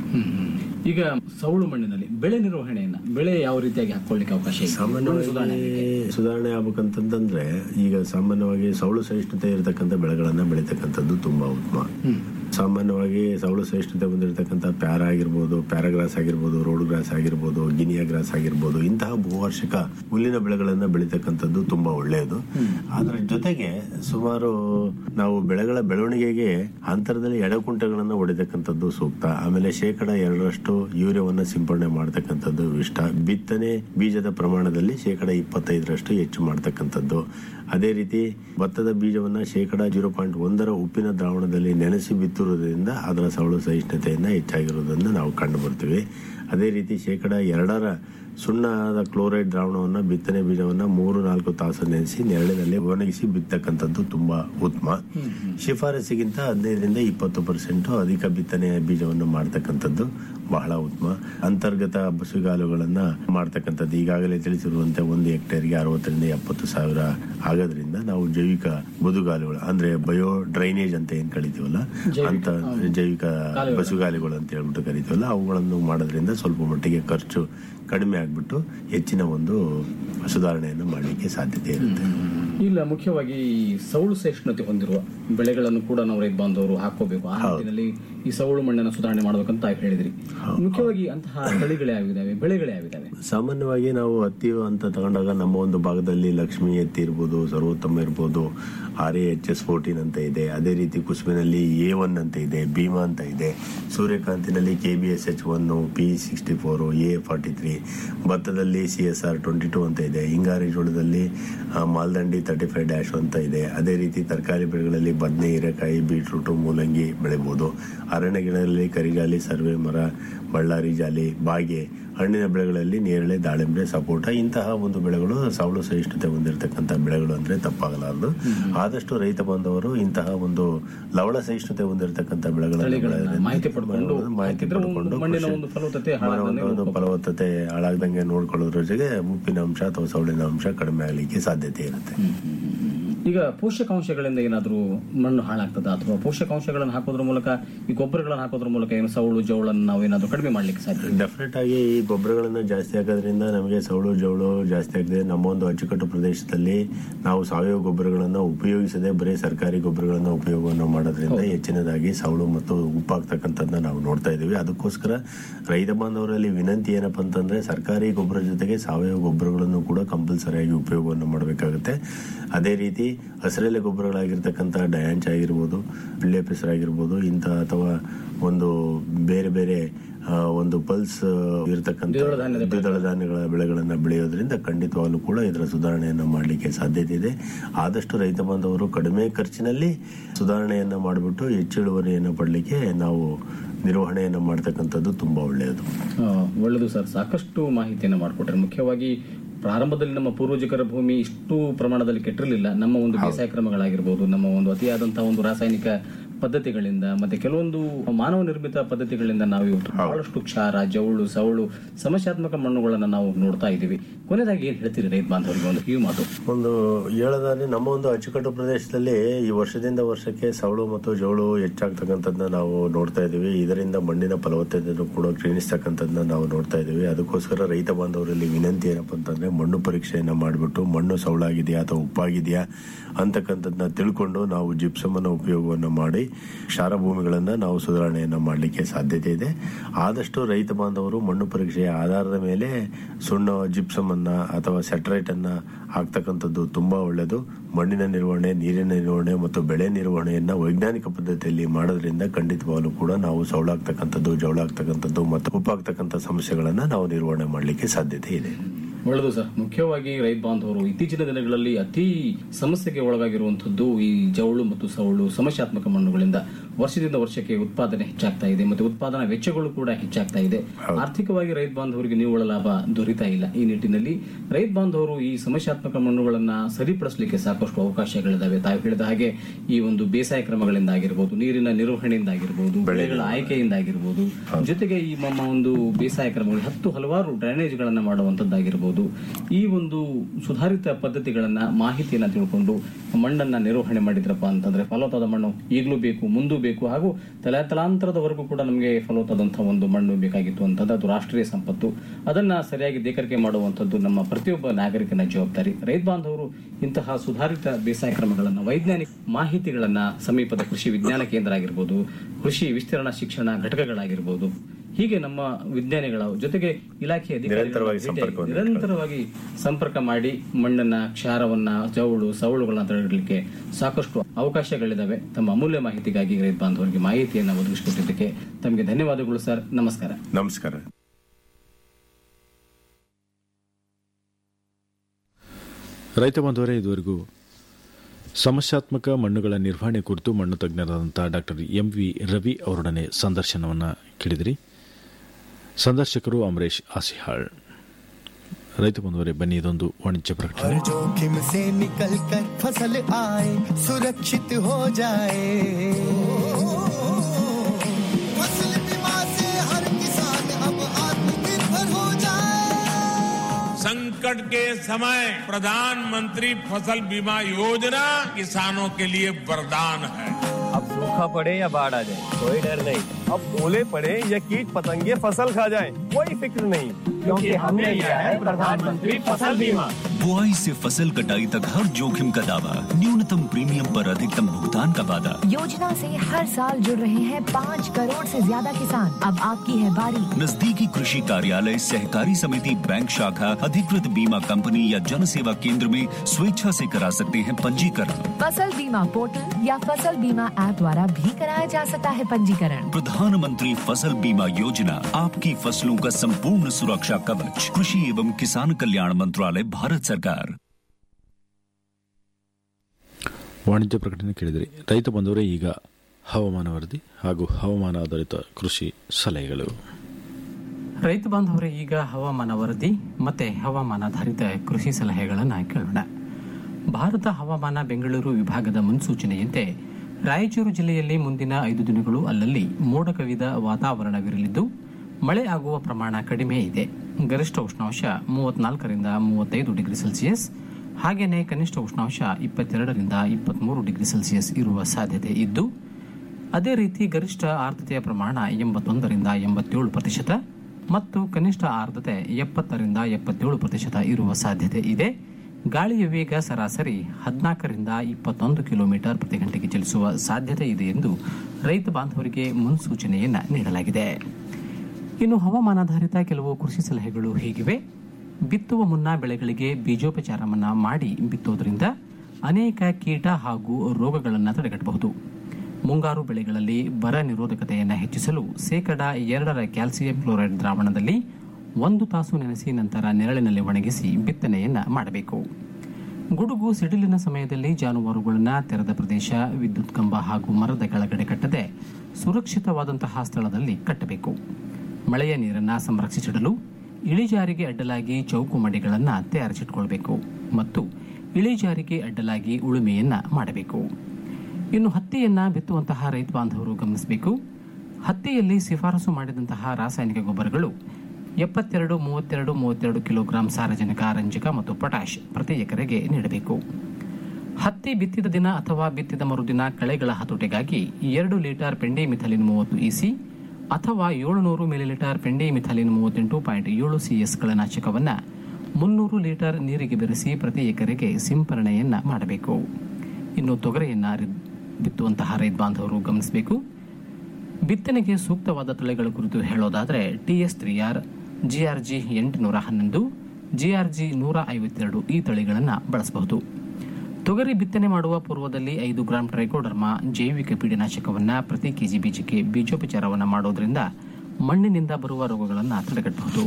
ಈಗ ಸೌಳು ಮಣ್ಣಿನಲ್ಲಿ ಬೆಳೆ ನಿರ್ವಹಣೆಯನ್ನ ಬೆಳೆ ಯಾವ ರೀತಿಯಾಗಿ ಹಾಕೊಳ್ಳಿಕ್ಕೆ ಅವಕಾಶ ಇದೆ ಮಣ್ಣು ಸುಧಾರಣೆ ಸಾಮಾನ್ಯವಾಗಿ ಸುಧಾರಣೆ ಆಗ್ಬೇಕಂತಂದ್ರೆ ಈಗ ಸಾಮಾನ್ಯವಾಗಿ ಸೌಳು ಸಹಿಷ್ಣುತೆ ಇರತಕ್ಕಂಥ ಬೆಳೆಗಳನ್ನ ಬೆಳೀತಕ್ಕಂಥದ್ದು ತುಂಬಾ ಉತ್ತಮ ಸಾಮಾನ್ಯವಾಗಿ ಸವಳು ಶ್ರೇಷ್ಠತೆ ಹೊಂದಿರತಕ್ಕಂಥ ಪ್ಯಾರ ಆಗಿರ್ಬೋದು ಪ್ಯಾರಾಗ್ರಾಸ್ ಆಗಿರ್ಬೋದು ರೋಡ್ ಗ್ರಾಸ್ ಆಗಿರ್ಬೋದು ಗಿನಿಯಾ ಗ್ರಾಸ್ ಆಗಿರ್ಬೋದು ಇಂತಹ ಬಹುವಾರ್ಷಿಕ ಹುಲ್ಲಿನ ಬೆಳೆಗಳನ್ನ ಬೆಳೀತಕ್ಕಂಥದ್ದು ತುಂಬಾ ಒಳ್ಳೆಯದು ಅದರ ಜೊತೆಗೆ ಸುಮಾರು ನಾವು ಬೆಳೆಗಳ ಬೆಳವಣಿಗೆಗೆ ಅಂತರದಲ್ಲಿ ಎಡಕುಂಟೆಗಳನ್ನು ಹೊಡಿತಕ್ಕಂಥದ್ದು ಸೂಕ್ತ ಆಮೇಲೆ ಶೇಕಡ ಎರಡರಷ್ಟು ಯೂರಿಯಾವನ್ನ ಸಿಂಪಡಣೆ ಮಾಡತಕ್ಕಂಥದ್ದು ಇಷ್ಟ ಬಿತ್ತನೆ ಬೀಜದ ಪ್ರಮಾಣದಲ್ಲಿ ಶೇಕಡ ಇಪ್ಪತ್ತೈದರಷ್ಟು ಹೆಚ್ಚು ಮಾಡತಕ್ಕಂಥದ್ದು ಅದೇ ರೀತಿ ಭತ್ತದ ಬೀಜವನ್ನ ಶೇಕಡ ಜೀರೋ ಪಾಯಿಂಟ್ ಒಂದರ ಉಪ್ಪಿನ ದ್ರಾವಣದಲ್ಲಿ ನೆನೆಸಿ ಬಿತ್ತಿರುವುದರಿಂದ ಅದರ ಸವಳು ಸಹಿಷ್ಣುತೆಯನ್ನ ಹೆಚ್ಚಾಗಿರುವುದನ್ನು ನಾವು ಕಂಡು ಬರ್ತೀವಿ ಅದೇ ರೀತಿ ಶೇಕಡ ಎರಡರ ಸುಣ್ಣದ ಕ್ಲೋರೈಡ್ ದ್ರಾವಣವನ್ನ ಬಿತ್ತನೆ ಬೀಜವನ್ನ ಮೂರು ನಾಲ್ಕು ತಾಸು ನೆನೆಸಿ ನೆರಳಿನಲ್ಲಿ ಒಣಗಿಸಿ ಬಿತ್ತಕ್ಕಂಥದ್ದು ತುಂಬಾ ಉತ್ತಮ ಶಿಫಾರಸಿಗಿಂತ ಹದಿನೈದರಿಂದ ಇಪ್ಪತ್ತು ಪರ್ಸೆಂಟ್ ಅಧಿಕ ಬಿತ್ತನೆಯ ಬೀಜವನ್ನು ಮಾಡ್ತಕ್ಕಂಥದ್ದು ಬಹಳ ಉತ್ತಮ ಅಂತರ್ಗತ ಬಸುಗಾಲುಗಳನ್ನ ಮಾಡ್ತಕ್ಕಂಥದ್ದು ಈಗಾಗಲೇ ತಿಳಿಸಿರುವಂತೆ ಒಂದು ಹೆಕ್ಟೇರ್ಗೆ ಅರವತ್ತರಿಂದ ಎಪ್ಪತ್ತು ಸಾವಿರ ಆಗೋದ್ರಿಂದ ನಾವು ಜೈವಿಕ ಬದುಗಾಲುಗಳು ಅಂದ್ರೆ ಬಯೋ ಡ್ರೈನೇಜ್ ಅಂತ ಏನ್ ಕರಿತೀವಲ್ಲ ಅಂತ ಜೈವಿಕ ಬಸುಗಾಲಿಗಳು ಅಂತ ಹೇಳ್ಬಿಟ್ಟು ಕರಿತೀವಲ್ಲ ಅವುಗಳನ್ನು ಮಾಡೋದ್ರಿಂದ ಸ್ವಲ್ಪ ಮಟ್ಟಿಗೆ ಖರ್ಚು ಕಡಿಮೆ ಆಗ್ಬಿಟ್ಟು ಹೆಚ್ಚಿನ ಒಂದು ಸುಧಾರಣೆಯನ್ನು ಮಾಡಲಿಕ್ಕೆ ಸಾಧ್ಯತೆ ಇರುತ್ತೆ ಇಲ್ಲ ಮುಖ್ಯವಾಗಿ ಈ ಸೌಳು ಸಹಿಷ್ಣುತೆ ಹೊಂದಿರುವ ಬೆಳೆಗಳನ್ನು ಕೂಡ ನಾವು ರೈತ ಬಾಂಧವರು ಹಾಕೋಬೇಕು ಆ ನಿಟ್ಟಿನಲ್ಲಿ ಈ ಸೌಳು ಮಣ್ಣನ್ನು ಸುಧಾರಣೆ ಮಾಡಬೇಕಂತ ತಾವು ಹೇಳಿದ್ರಿ ಮುಖ್ಯವಾಗಿ ಅಂತಹ ತಳಿಗಳು ಯಾವಿದಾವೆ ಬೆಳೆಗಳು ಯಾವಿದಾವೆ ಸಾಮಾನ್ಯವಾಗಿ ನಾವು ಹತ್ತಿ ಅಂತ ತಗೊಂಡಾಗ ನಮ್ಮ ಒಂದು ಭಾಗದಲ್ಲಿ ಲಕ್ಷ್ಮಿ ಎತ್ತಿ ಇರ್ಬೋದು ಸರ್ವೋತ್ತಮ ಇರ್ಬೋದು R A H S fourteen ಅಂತ ಇದೆ ಅದೇ ರೀತಿ ಕುಸುಬಿನಲ್ಲಿ ಎ ಒನ್ ಅಂತ ಇದೆ ಭೀಮಾ ಅಂತ ಇದೆ ಸೂರ್ಯಕಾಂತಿನಲ್ಲಿ K B S H one P sixty four A forty three ಭತ್ತದಲ್ಲಿ C S R twenty two ಅಂತ ಇದೆ ಹಿಂಗಾರಿ ಜೋಳದಲ್ಲಿ ಆ, ಮಾಲ್ದಂಡಿ ತರ್ಟಿ ಫೈವ್ ಡ್ಯಾಶ್ ಅಂತ ಇದೆ ಅದೇ ರೀತಿ ತರಕಾರಿ ಬೆಳೆಗಳಲ್ಲಿ ಬದನೆ ಹೀರೆಕಾಯಿ ಬೀಟ್ರೂಟು ಮೂಲಂಗಿ ಬೆಳಿಬೋದು ಅರಣ್ಯ ಗಿಡದಲ್ಲಿ ಕರಿಗಾಲಿ ಸರ್ವೆ ಮರ ಬಳ್ಳಾರಿ ಜಾಲಿ ಬಾಗೆ ಹಣ್ಣಿನ ಬೆಳೆಗಳಲ್ಲಿ ನೇರಳೆ ದಾಳಿಂಬೆ ಸಪೋಟ ಇಂತಹ ಒಂದು ಬೆಳೆಗಳು ಸವಳು ಸಹಿಷ್ಣುತೆ ಹೊಂದಿರತಕ್ಕಂಥ ಬೆಳೆಗಳು ಅಂದ್ರೆ ತಪ್ಪಾಗಲಾರದು ಆದಷ್ಟು ರೈತ ಬಾಂಧವರು ಇಂತಹ ಒಂದು ಲವಣ ಸಹಿಷ್ಣುತೆ ಹೊಂದಿರತಕ್ಕಂಥ ಬೆಳೆಗಳನ್ನು ತಳಿಗಳನ್ನ ಬೆಳೆಯೋದ್ರಿಂದ ಮಾಹಿತಿ ಪಡ್ಕೊಂಡು ಮಾಹಿತಿ ಹಾಕಿದ್ರೆ ಒಂದು ಪಡ್ಕೊಂಡು ಮಣ್ಣಿನ ಕೃಷಿ- ಒಂದು ಫಲವತ್ತತೆ ಮಣ್ಣಿನ ಹಾಳಾಗದಂಗೆ ಒಂದು ಫಲವತ್ತತೆ ಹಾಳಾಗ್ದಂಗೆ ನೋಡ್ಕೊಳ್ಳೋದ್ರ ಜೊತೆಗೆ ಉಪ್ಪಿನ ಅಂಶ ಅಥವಾ ಸವಳಿನ ಅಂಶ ಕಡಿಮೆ ಆಗಲಿಕ್ಕೆ ಸಾಧ್ಯತೆ ಇರುತ್ತೆ ಈಗ ಪೋಷಕಾಂಶಗಳಿಂದ ಏನಾದರೂ ಮಣ್ಣು ಹಾಳಾಗ್ತದ ಅಥವಾ ಪೋಷಕಾಂಶಗಳನ್ನು ಹಾಕೋದ್ರ ಮೂಲಕ ಈ ಗೊಬ್ಬರಗಳನ್ನು ಹಾಕೋದ್ರ ಮೂಲಕ ಏನು ಸೌಳು ಜೌಳನ್ನು ನಾವು ಏನಾದರೂ ಕಡಿಮೆ ಮಾಡ್ಲಿಕ್ಕೆ ಸಾಧ್ಯ ಡೆಫಿನೆಟ್ ಆಗಿ ಈ ಗೊಬ್ಬರಗಳನ್ನ ಜಾಸ್ತಿ ಹಾಕೋದ್ರಿಂದ ನಮಗೆ ಸೌಳು ಜೌಳು ಜಾಸ್ತಿ ಆಗಿದೆ ನಮ್ಮ ಒಂದು ಅಚ್ಚುಕಟ್ಟು ಪ್ರದೇಶದಲ್ಲಿ ನಾವು ಸಾವಯವ ಗೊಬ್ಬರಗಳನ್ನ ಉಪಯೋಗಿಸದೆ ಬರೀ ಸರ್ಕಾರಿ ಗೊಬ್ಬರಗಳನ್ನ ಉಪಯೋಗವನ್ನು ಮಾಡೋದ್ರಿಂದ ಹೆಚ್ಚಿನದಾಗಿ ಸೌಳು ಮತ್ತು ಉಪ್ಪಾಗ್ತಕ್ಕಂಥದ್ದನ್ನ ನಾವು ನೋಡ್ತಾ ಇದೀವಿ ಅದಕ್ಕೋಸ್ಕರ ರೈತ ಬಾಂಧವರಲ್ಲಿ ವಿನಂತಿ ಏನಪ್ಪಾ ಅಂತಂದ್ರೆ ಸರ್ಕಾರಿ ಗೊಬ್ಬರ ಜೊತೆಗೆ ಸಾವಯವ ಗೊಬ್ಬರಗಳನ್ನು ಕೂಡ ಕಂಪಲ್ಸರಿಯಾಗಿ ಉಪಯೋಗವನ್ನು ಮಾಡಬೇಕಾಗುತ್ತೆ ಅದೇ ರೀತಿ ಹಸಿರೆಲೆ ಗೊಬ್ಬರಗಳಾಗಿರ್ತಕ್ಕಂಥ ಡಯಾಂಚ್ ಆಗಿರ್ಬೋದು ಬಿಳ್ಳೆ ಆಗಿರ್ಬೋದು ಇಂತಹ ಅಥವಾ ಒಂದು ಬೇರೆ ಬೇರೆ ಆ, ಒಂದು ಪಲ್ಸ್ ಇರತಕ್ಕಂಥ ದ್ವಿದಳ ಧಾನ್ಯಗಳ ಬೆಳೆಗಳನ್ನ ಬೆಳೆಯೋದ್ರಿಂದ ಖಂಡಿತವಾಗ್ಲೂ ಕೂಡ ಇದರ ಸುಧಾರಣೆಯನ್ನ ಮಾಡಲಿಕ್ಕೆ ಸಾಧ್ಯತೆ ಇದೆ ಆದಷ್ಟು ರೈತ ಬಾಂಧವರು ಕಡಿಮೆ ಖರ್ಚಿನಲ್ಲಿ ಸುಧಾರಣೆಯನ್ನ ಮಾಡಿಬಿಟ್ಟು ಹೆಚ್ಚು ಇಳುವರಿಯನ್ನು ಪಡಲಿಕ್ಕೆ ನಾವು ನಿರ್ವಹಣೆಯನ್ನ ಮಾಡ್ತಕ್ಕಂಥದ್ದು ತುಂಬಾ ಒಳ್ಳೆಯದು ಆ, ಒಳ್ಳೆಯದು ಸರ್ ಸಾಕಷ್ಟು ಮಾಹಿತಿಯನ್ನು ಮಾಡಿಕೊಟ್ರೆ ಮುಖ್ಯವಾಗಿ ಪ್ರಾರಂಭದಲ್ಲಿ ನಮ್ಮ ಪೂರ್ವಜಕರ ಭೂಮಿ ಇಷ್ಟು ಪ್ರಮಾಣದಲ್ಲಿ ಕೆಟ್ಟಿರಲಿಲ್ಲ ನಮ್ಮ ಒಂದು ಬೇಸಾಯ ಕ್ರಮಗಳಾಗಿರ್ಬೋದು ನಮ್ಮ ಒಂದು ಅತಿಯಾದಂತಹ ಒಂದು ರಾಸಾಯನಿಕ ಪದ್ಧತಿಗಳಿಂದ ಮತ್ತೆ ಕೆಲವೊಂದು ಮಾನವ ನಿರ್ಮಿತ ಪದ್ಧತಿಗಳಿಂದ ನಾವು ಇವತ್ತು ಬಹಳಷ್ಟು ಕ್ಷಾರ ಜೌಳು ಸವಳು ಸಮಸ್ಯಾತ್ಮಕ ಮಣ್ಣುಗಳನ್ನ ನಾವು ನೋಡ್ತಾ ಇದ್ದೀವಿ ಕೊನೆಯದಾಗಿ ಏನ್ ಹೇಳ್ತೀರಿ ರೈತ ಬಾಂಧವರಿಗೆ ಒಂದು ಕಿವಿ ಮಾತು ಒಂದು ಹೇಳೋದಾದ್ರೆ ನಮ್ಮ ಒಂದು ಅಚ್ಚುಕಟ್ಟು ಪ್ರದೇಶದಲ್ಲಿ ಈ ವರ್ಷದಿಂದ ವರ್ಷಕ್ಕೆ ಸವಳು ಮತ್ತು ಜೋಳು ಹೆಚ್ಚಾಗ್ತಕ್ಕಂಥದ್ದನ್ನ ನಾವು ನೋಡ್ತಾ ಇದ್ದೀವಿ ಇದರಿಂದ ಮಣ್ಣಿನ ಫಲವತ್ತತೆಯನ್ನು ಕೂಡ ಕ್ಷೀಣಿಸ್ತಕ್ಕಂಥದ್ದನ್ನ ನಾವು ನೋಡ್ತಾ ಇದ್ದೀವಿ ಅದಕ್ಕೋಸ್ಕರ ರೈತ ಬಾಂಧವರಲ್ಲಿ ವಿನಂತಿ ಏನಪ್ಪಾ ಅಂತಂದ್ರೆ ಮಣ್ಣು ಪರೀಕ್ಷೆಯನ್ನ ಮಾಡಿಬಿಟ್ಟು ಮಣ್ಣು ಸವಳಾಗಿದೆಯಾ ಅಥವಾ ಉಪ್ಪಾಗಿದೆಯಾ ಅಂತಕ್ಕಂಥದ್ದನ್ನ ತಿಳ್ಕೊಂಡು ನಾವು ಜಿಪ್ಸಮ್ ಅನ್ನ ಉಪಯೋಗವನ್ನು ಮಾಡಿ ಕ್ಷಾರ ಭೂಮಿಗಳನ್ನ ನಾವು ಸುಧಾರಣೆಯನ್ನ ಮಾಡಲಿಕ್ಕೆ ಸಾಧ್ಯತೆ ಇದೆ ಆದಷ್ಟು ರೈತ ಬಾಂಧವರು ಮಣ್ಣು ಪರೀಕ್ಷೆಯ ಆಧಾರದ ಮೇಲೆ ಸುಣ್ಣ ಜಿಪ್ಸಮ್ ಅನ್ನ ಅಥವಾ ಸೆಟರೈಟ್ ಅನ್ನ ಹಾಕ್ತಕ್ಕಂಥದ್ದು ತುಂಬಾ ಒಳ್ಳೆಯದು ಮಣ್ಣಿನ ನಿರ್ವಹಣೆ ನೀರಿನ ನಿರ್ವಹಣೆ ಮತ್ತು ಬೆಳೆ ನಿರ್ವಹಣೆಯನ್ನ ವೈಜ್ಞಾನಿಕ ಪದ್ಧತಿಯಲ್ಲಿ ಮಾಡೋದ್ರಿಂದ ಖಂಡಿತವಾಗ್ಲೂ ಕೂಡ ನಾವು ಸೌಳಾಗ್ತಕ್ಕಂಥದ್ದು ಜವಳಾಗ್ತಕ್ಕಂಥದ್ದು ಮತ್ತು ಉಪ್ಪಾಗ್ತಕ್ಕಂಥ ಸಮಸ್ಯೆಗಳನ್ನ ನಾವು ನಿರ್ವಹಣೆ ಮಾಡಲಿಕ್ಕೆ ಸಾಧ್ಯತೆ ಇದೆ ಒಳ್ಳೆದು ಸರ್ ಮುಖ್ಯವಾಗಿ ರೈತ ಬಾಂಧವರು ಇತ್ತೀಚಿನ ದಿನಗಳಲ್ಲಿ ಅತಿ ಸಮಸ್ಯೆಗೆ ಒಳಗಾಗಿರುವಂತದ್ದು ಈ ಜವಳು ಮತ್ತು ಸವಳು ಸಮಸ್ಯಾತ್ಮಕ ಮಣ್ಣುಗಳಿಂದ ವರ್ಷದಿಂದ ವರ್ಷಕ್ಕೆ ಉತ್ಪಾದನೆ ಹೆಚ್ಚಾಗ್ತಾ ಇದೆ ಮತ್ತೆ ಉತ್ಪಾದನಾ ವೆಚ್ಚಗಳು ಕೂಡ ಹೆಚ್ಚಾಗ್ತಾ ಇದೆ ಆರ್ಥಿಕವಾಗಿ ರೈತ ಬಾಂಧವರಿಗೆ ನಿವ್ವಳ ಲಾಭ ದೊರೀತಾ ಇಲ್ಲ ಈ ನಿಟ್ಟಿನಲ್ಲಿ ರೈತ ಬಾಂಧವರು ಈ ಸಮಸ್ಯಾತ್ಮಕ ಮಣ್ಣುಗಳನ್ನ ಸರಿಪಡಿಸಲಿಕ್ಕೆ ಸಾಕಷ್ಟು ಅವಕಾಶಗಳಿದಾವೆ ತಾವು ಹೇಳಿದ ಹಾಗೆ ಈ ಒಂದು ಬೇಸಾಯ ಕ್ರಮಗಳಿಂದ ಆಗಿರ್ಬೋದು ನೀರಿನ ನಿರ್ವಹಣೆಯಿಂದ ಆಗಿರ್ಬೋದು ಬೆಳೆಗಳ ಆಯ್ಕೆಯಿಂದ ಆಗಿರ್ಬೋದು ಜೊತೆಗೆ ಈ ನಮ್ಮ ಒಂದು ಬೇಸಾಯ ಕ್ರಮಗಳು ಹತ್ತು ಹಲವಾರು ಡ್ರೈನೇಜ್ ಗಳನ್ನ ಮಾಡುವಂತದ್ದಾಗಿರ್ಬೋದು ಈ ಒಂದು ಸುಧಾರಿತ ಪದ್ಧತಿಗಳನ್ನ ಮಾಹಿತಿಯನ್ನ ತಿಳ್ಕೊಂಡು ಮಣ್ಣನ್ನ ನಿರ್ವಹಣೆ ಮಾಡಿದ್ರಪ್ಪ ಅಂತಂದ್ರೆ ಫಲವತ್ತಾದ ಮಣ್ಣು ಈಗಲೂ ಬೇಕು ಮುಂದೂ ಬೇಕು ಬೇಕು ಹಾಗೂ ತಲಾಂತರದವರೆಗೂ ಕೂಡ ನಮಗೆ ಫಲವತ್ತಾದಂತಹ ಒಂದು ಮಣ್ಣು ಬೇಕಾಗಿತ್ತು ಅಂತದ್ದು ಅದು ರಾಷ್ಟ್ರೀಯ ಸಂಪತ್ತು ಅದನ್ನ ಸರಿಯಾಗಿ ದೇಕರಿಕೆ ಮಾಡುವಂಥದ್ದು ನಮ್ಮ ಪ್ರತಿಯೊಬ್ಬ ನಾಗರಿಕನ ಜವಾಬ್ದಾರಿ ರೈತ ಬಾಂಧವರು ಇಂತಹ ಸುಧಾರಿತ ಬೇಸಾಯ ಕ್ರಮಗಳನ್ನು ವೈಜ್ಞಾನಿಕ ಮಾಹಿತಿಗಳನ್ನ ಸಮೀಪದ ಕೃಷಿ ವಿಜ್ಞಾನ ಕೇಂದ್ರ ಆಗಿರ್ಬೋದು ಕೃಷಿ ವಿಸ್ತರಣಾ ಶಿಕ್ಷಣ ಘಟಕಗಳಾಗಿರ್ಬೋದು ಹೀಗೆ ನಮ್ಮ ವಿಜ್ಞಾನಿಗಳ ಜೊತೆಗೆ ಇಲಾಖೆಯ ಅಧಿಕಾರಿಗಳ ನಿರಂತರವಾಗಿ ಜೊತೆ ಸಂಪರ್ಕವನ್ನು ನಿರಂತರವಾಗಿ ಸಂಪರ್ಕ ಮಾಡಿ ಮಣ್ಣನ್ನ ಕ್ಷಾರವನ್ನ ಜವಳು ಸವಳುಗಳನ್ನ ತಡೆಗಟ್ಟಲಿಕ್ಕೆ ಸಾಕಷ್ಟು ಅವಕಾಶಗಳಿದಾವೆ ತಮ್ಮ ಅಮೂಲ್ಯ ಮಾಹಿತಿಗಾಗಿ ರೈತ ಬಾಂಧವರಿಗೆ ಮಾಹಿತಿಯನ್ನ ಒದಗಿಸಿಕೊಟ್ಟಿದ್ದಕ್ಕೆ ತಮಗೆ ಧನ್ಯವಾದಗಳು ಸರ್ ನಮಸ್ಕಾರ ನಮಸ್ಕಾರ ರೈತ ಬಂಧುವರೇ ಇದುವರೆಗೂ ಸಮಸ್ಯಾತ್ಮಕ ಮಣ್ಣುಗಳ ನಿರ್ವಹಣೆ ಕುರಿತು ಮಣ್ಣು ತಜ್ಞರಾದಂಥ ಡಾಕ್ಟರ್ ಎಂ ವಿ ರವಿ ಅವರೊಡನೆ ಸಂದರ್ಶನವನ್ನು ಕೇಳಿದಿರಿ ಸಂದರ್ಶಕರು ಅಮರೇಶ್ ಆಸಿಹಾಳ್ ರೈತ ಬಂಧುವರೇ ಬನ್ನಿ ಇದೊಂದು ವಾಣಿಜ್ಯ ಪ್ರಕಟಣೆ हर जोखिम से निकल कर फसल आए सुरक्षित हो जाए फसल बीमा से हर किसान अब आत्मनिर्भर हो जाए संकट के समय प्रधानमंत्री फसल बीमा योजना किसानों के लिए वरदान है अब सूखा पड़े या बाढ़ आ जाए कोई डर नहीं अब ओले पड़े या कीट पतंगे फसल खा जाए कोई फिक्र नहीं क्योंकि हमने लिया है प्रधानमंत्री फसल बीमा बुआई से फसल कटाई तक हर जोखिम का दावा न्यूनतम प्रीमियम पर अधिकतम भुगतान का वादा योजना से हर साल जुड़ रहे हैं पाँच करोड़ से ज्यादा किसान अब आपकी है बारी नजदीकी कृषि कार्यालय सहकारी समिति बैंक शाखा अधिकृत बीमा कंपनी या जन सेवा केंद्र में स्वेच्छा से करा सकते हैं पंजीकरण फसल बीमा पोर्टल या फसल बीमा ऐप द्वारा भी कराया जा सकता है पंजीकरण प्रधानमंत्री फसल बीमा योजना आपकी फसलों का संपूर्ण सुरक्षा कवच कृषि एवं किसान कल्याण मंत्रालय भारत सरकार ವಾಣಿಜ್ಯ ಪ್ರಕಟಣೆ ಕೇಳಿದಿರಿ ರೈತ ಬಂಧುವರೇ ಈಗ ಹವಾಮಾನ ವರದಿ ಹಾಗೂ ಹವಾಮಾನ ಆಧಾರಿತ ಕೃಷಿ ಸಲಹೆಗಳು ರೈತ ಬಾಂಧವರೇ ಈಗ ಹವಾಮಾನ ವರದಿ ಮತ್ತೆ ಹವಾಮಾನಾಧಾರಿತ ಕೃಷಿ ಸಲಹೆಗಳನ್ನು ಕೇಳೋಣ ಭಾರತ ಹವಾಮಾನ ಬೆಂಗಳೂರು ವಿಭಾಗದ ಮುನ್ಸೂಚನೆಯಂತೆ ರಾಯಚೂರು ಜಿಲ್ಲೆಯಲ್ಲಿ ಮುಂದಿನ ಐದು ದಿನಗಳು ಅಲ್ಲಲ್ಲಿ ಮೋಡ ಕವಿದ ವಾತಾವರಣವಿರಲಿದ್ದು ಮಳೆ ಆಗುವ ಪ್ರಮಾಣ ಕಡಿಮೆ ಇದೆ ಗರಿಷ್ಠ ಉಷ್ಣಾಂಶ ಮೂವತ್ನಾಲ್ಕರಿಂದ ಮೂವತ್ತೈದು ಡಿಗ್ರಿ ಸೆಲ್ಸಿಯಸ್ ಹಾಗೆಯೇ ಕನಿಷ್ಠ ಉಷ್ಣಾಂಶ ಇಪ್ಪತ್ತೆರಡರಿಂದ ಇಪ್ಪತ್ಮೂರು ಡಿಗ್ರಿ ಸೆಲ್ಸಿಯಸ್ ಇರುವ ಸಾಧ್ಯತೆ ಇದ್ದು ಅದೇ ರೀತಿ ಗರಿಷ್ಠ ಆರ್ದ್ರತೆಯ ಪ್ರಮಾಣ ಎಂಬತ್ತೊಂದರಿಂದ ಎಂಬತ್ತೇಳು ಪ್ರತಿಶತ ಮತ್ತು ಕನಿಷ್ಠ ಆರ್ದ್ರತೆ ಎಪ್ಪತ್ತರಿಂದ ಎಪ್ಪತ್ತೇಳು ಪ್ರತಿಶತ ಇರುವ ಸಾಧ್ಯತೆ ಇದೆ ಗಾಳಿಯ ವೇಗ ಸರಾಸರಿ ಹದಿನಾಲ್ಕರಿಂದ ಇಪ್ಪತ್ತೊಂದು ಕಿಲೋಮೀಟರ್ ಪ್ರತಿ ಗಂಟೆಗೆ ಚಲಿಸುವ ಸಾಧ್ಯತೆ ಇದೆ ಎಂದು ರೈತ ಬಾಂಧವರಿಗೆ ಮುನ್ಸೂಚನೆಯನ್ನ ನೀಡಲಾಗಿದೆ ಇನ್ನು ಹವಾಮಾನಾಧಾರಿತ ಕೆಲವು ಕೃಷಿ ಸಲಹೆಗಳು ಹೀಗಿವೆ ಬಿತ್ತುವ ಮುನ್ನ ಬೆಳೆಗಳಿಗೆ ಬೀಜೋಪಚಾರವನ್ನ ಮಾಡಿ ಬಿತ್ತೋದ್ರಿಂದ ಅನೇಕ ಕೀಟ ಹಾಗೂ ರೋಗಗಳನ್ನು ತಡೆಗಟ್ಟಬಹುದು ಮುಂಗಾರು ಬೆಳೆಗಳಲ್ಲಿ ಬರ ನಿರೋಧಕತೆಯನ್ನು ಹೆಚ್ಚಿಸಲು ಶೇಕಡ ಎರಡರ ಕ್ಯಾಲ್ಸಿಯಂ ಕ್ಲೋರೈಡ್ ದ್ರಾವಣದಲ್ಲಿ ಒಂದು ತಾಸು ನೆನೆಸಿ ನಂತರ ನೆರಳಿನಲ್ಲಿ ಒಣಗಿಸಿ ಬಿತ್ತನೆಯನ್ನ ಮಾಡಬೇಕು ಗುಡುಗು ಸಿಡಿಲಿನ ಸಮಯದಲ್ಲಿ ಜಾನುವಾರುಗಳನ್ನು ತೆರೆದ ಪ್ರದೇಶ ವಿದ್ಯುತ್ ಕಂಬ ಹಾಗೂ ಮರದ ಕೆಳಗಡೆ ಕಟ್ಟದೆ ಸುರಕ್ಷಿತವಾದಂತಹ ಸ್ಥಳದಲ್ಲಿ ಕಟ್ಟಬೇಕು ಮಳೆಯ ನೀರನ್ನು ಸಂರಕ್ಷಿಸಿಡಲು ಇಳಿಜಾರಿಗೆ ಅಡ್ಡಲಾಗಿ ಚೌಕು ಮಡಿಗಳನ್ನು ತಯಾರಿಸಿಟ್ಕೊಳ್ಬೇಕು ಮತ್ತು ಇಳಿಜಾರಿಗೆ ಅಡ್ಡಲಾಗಿ ಉಳುಮೆಯನ್ನ ಮಾಡಬೇಕು ಇನ್ನು ಹತ್ತಿಯನ್ನ ಬಿತ್ತುವಂತಹ ರೈತ ಬಾಂಧವರು ಗಮನಿಸಬೇಕು ಹತ್ತಿಯಲ್ಲಿ ಶಿಫಾರಸು ಮಾಡಿದಂತಹ ರಾಸಾಯನಿಕ ಗೊಬ್ಬರಗಳು ಎಪ್ಪತ್ತೆರಡು ಮೂವತ್ತೆರಡು ಮೂವತ್ತೆರಡು ಕಿಲೋಗ್ರಾಂ ಸಾರಜನಕ ರಂಜಕ ಮತ್ತು ಪೊಟ್ಯಾಷ್ ಪ್ರತಿ ಎಕರೆಗೆ ನೀಡಬೇಕು ಹತ್ತಿ ಬಿತ್ತಿದ ದಿನ ಅಥವಾ ಬಿತ್ತಿದ ಮರುದಿನ ಕಳೆಗಳ ಹತೋಟಿಗಾಗಿ ಎರಡು ಲೀಟರ್ ಪೆಂಡಿ ಮಿಥಲಿನ್ ಮೂವತ್ತು ಇಸಿ ಅಥವಾ ಏಳುನೂರು ಮಿಲಿಲೀಟರ್ ಪೆಂಡಿ ಮಿಥಲಿನ್ ಮೂವತ್ತೆಂಟು ಪಾಯಿಂಟ್ ಏಳು ಸಿಎಸ್ ನಾಶಕವನ್ನು ಮುನ್ನೂರು ಲೀಟರ್ ನೀರಿಗೆ ಬೆರೆಸಿ ಪ್ರತಿ ಎಕರೆಗೆ ಸಿಂಪರಣೆಯನ್ನ ಮಾಡಬೇಕು ಇನ್ನು ತೊಗರೆಯನ್ನ ರಿ- ಬಿತ್ತುವಂತಹ ರೈತ ಬಾಂಧವರು ಗಮನಿಸಬೇಕು ಬಿತ್ತನೆಗೆ ಸೂಕ್ತವಾದ ತಳಿಗಳ ಕುರಿತು ಹೇಳೋದಾದರೆ ಟಿಎಸ್ ತ್ರೀ ಆರ್ ಜಿಆರ್ಜಿ ಎಂಟುನೂರ ಹನ್ನೊಂದು ಜಿಆರ್ಜಿ ನೂರ ಐವತ್ತೆರಡು ಈ ತಳಿಗಳನ್ನು ಬಳಸಬಹುದು ತೊಗರಿ ಬಿತ್ತನೆ ಮಾಡುವ ಪೂರ್ವದಲ್ಲಿ ಐದು ಗ್ರಾಂ ಟ್ರೈಕೋಡರ್ಮಾ ಜೈವಿಕ ಪೀಡನಾಶಕವನ್ನು ಪ್ರತಿ ಕೆಜಿ ಬೀಜಕ್ಕೆ ಬೀಜೋಪಚಾರವನ್ನು ಮಾಡೋದ್ರಿಂದ ಮಣ್ಣಿನಿಂದ ಬರುವ ರೋಗಗಳನ್ನು ತಡೆಗಟ್ಟಬಹುದು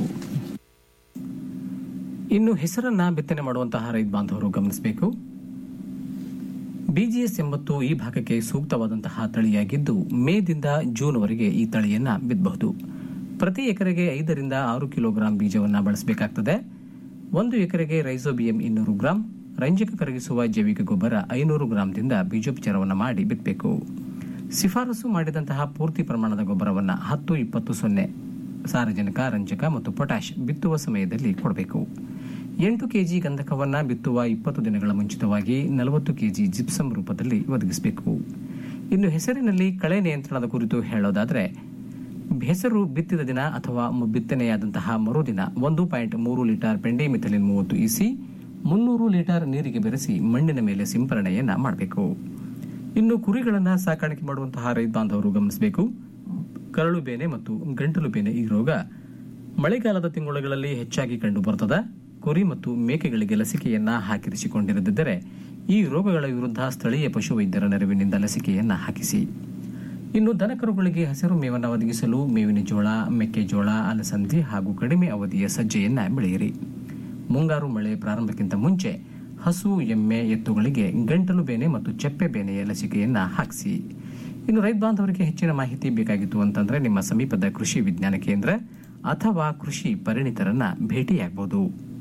ಇನ್ನು ಹೆಸರನ್ನ ಬಿತ್ತನೆ ಮಾಡುವಂತಹ ರೈತ ಬಾಂಧವರು ಗಮನಿಸಬೇಕು ಬಿಜಿಎಸ್ ಎಂಬತ್ತು ಈ ಭಾಗಕ್ಕೆ ಸೂಕ್ತವಾದಂತಹ ತಳಿಯಾಗಿದ್ದು ಮೇದಿಂದ ಜೂನ್ವರೆಗೆ ಈ ತಳಿಯನ್ನ ಬಿತ್ತಬಹುದು ಪ್ರತಿ ಎಕರೆಗೆ ಐದರಿಂದ ಆರು ಕಿಲೋಗ್ರಾಂ ಬೀಜವನ್ನು ಬಳಸಬೇಕಾಗ್ತದೆ ಒಂದು ಎಕರೆಗೆ ರೈಸೋಬಿಯಂ ಇನ್ನೂರು ಗ್ರಾಂ ರಂಜಕ ಕರಗಿಸುವ ಜೈವಿಕ ಗೊಬ್ಬರ ಐನೂರು ಗ್ರಾಂದಿಂದ ಬೀಜೋಪಚಾರವನ್ನು ಮಾಡಿ ಬಿತ್ತಬೇಕು ಶಿಫಾರಸು ಮಾಡಿದಂತಹ ಪೂರ್ತಿ ಪ್ರಮಾಣದ ಗೊಬ್ಬರವನ್ನು ಹತ್ತು ಇಪ್ಪತ್ತು ಸೊನ್ನೆ ಸಾರಜನಕ ರಂಜಕ ಮತ್ತು ಪೊಟ್ಯಾಷ್ ಬಿತ್ತುವ ಸಮಯದಲ್ಲಿ ಕೊಡಬೇಕು ಎಂಟು ಕೆಜಿ ಗಂಧಕವನ್ನು ಬಿತ್ತುವ ಇಪ್ಪತ್ತು ದಿನಗಳ ಮುಂಚಿತವಾಗಿ ನಲವತ್ತು ಕೆಜಿ ಜಿಪ್ಸಮ್ ರೂಪದಲ್ಲಿ ಒದಗಿಸಬೇಕು ಇನ್ನು ಹೆಸರಿನಲ್ಲಿ ಕಳೆ ನಿಯಂತ್ರಣದ ಕುರಿತು ಹೇಳೋದಾದ್ರೆ ಹೆಸರು ಬಿತ್ತಿದ ದಿನ ಅಥವಾ ಮು- ಬಿತ್ತನೆಯಾದಂತಹ ಮರುದಿನ ಒಂದು ಪಾಯಿಂಟ್ ಮೂರು ಲೀಟರ್ ಪೆಂಡಿಮಿಥಲಿನ್ ಮೂವತ್ತು ಇಸಿ ಮುನ್ನೂರು ಲೀಟರ್ ನೀರಿಗೆ ಬೆರೆಸಿ ಮಣ್ಣಿನ ಮೇಲೆ ಸಿಂಪರಣೆಯನ್ನ ಮಾಡಬೇಕು ಇನ್ನು ಕುರಿಗಳನ್ನ ಸಾಕಾಣಿಕೆ ಮಾಡುವಂತಹ ರೈತ ಬಾಂಧವರು ಗಮನಿಸಬೇಕು ಕರಳು ಬೇನೆ ಮತ್ತು ಗಂಟಲು ಬೇನೆ ಈ ರೋಗ ಮಳೆಗಾಲದ ತಿಂಗಳುಗಳಲ್ಲಿ ಹೆಚ್ಚಾಗಿ ಕಂಡು ಬರುತ್ತದೆ ಕುರಿ ಮತ್ತು ಮೇಕೆಗಳಿಗೆ ಲಸಿಕೆಯನ್ನ ಹಾಕಿರಿಸಿಕೊಂಡಿರದಿದ್ದರೆ ಈ ರೋಗಗಳ ವಿರುದ್ಧ ಸ್ಥಳೀಯ ಪಶುವೈದ್ಯರ ನೆರವಿನಿಂದ ಲಸಿಕೆಯನ್ನ ಹಾಕಿಸಿ ಇನ್ನು ದನಕರುಗಳಿಗೆ ಹಸಿರು ಮೇವನ್ನು ಒದಗಿಸಲು ಮೇವಿನ ಜೋಳ ಮೆಕ್ಕೆಜೋಳ ಅಲಸಂದಿ ಹಾಗೂ ಕಡಿಮೆ ಅವಧಿಯ ಸಜ್ಜೆಯನ್ನ ಬೆಳೆಯಿರಿ ಮುಂಗಾರು ಮಳೆ ಪ್ರಾರಂಭಕ್ಕಿಂತ ಮುಂಚೆ ಹಸು ಎಮ್ಮೆ ಎತ್ತುಗಳಿಗೆ ಗಂಟಲು ಬೇನೆ ಮತ್ತು ಚೆಪ್ಪೆ ಬೇನೆಯ ಲಸಿಕೆಯನ್ನ ಹಾಕಿಸಿ ಇನ್ನು ರೈತ ಬಾಂಧವರಿಗೆ ಹೆಚ್ಚಿನ ಮಾಹಿತಿ ಬೇಕಾಗಿತ್ತು ಅಂತಂದ್ರೆ ನಿಮ್ಮ ಸಮೀಪದ ಕೃಷಿ ವಿಜ್ಞಾನ ಕೇಂದ್ರ ಅಥವಾ ಕೃಷಿ ಪರಿಣಿತರನ್ನ ಭೇಟಿಯಾಗಬಹುದು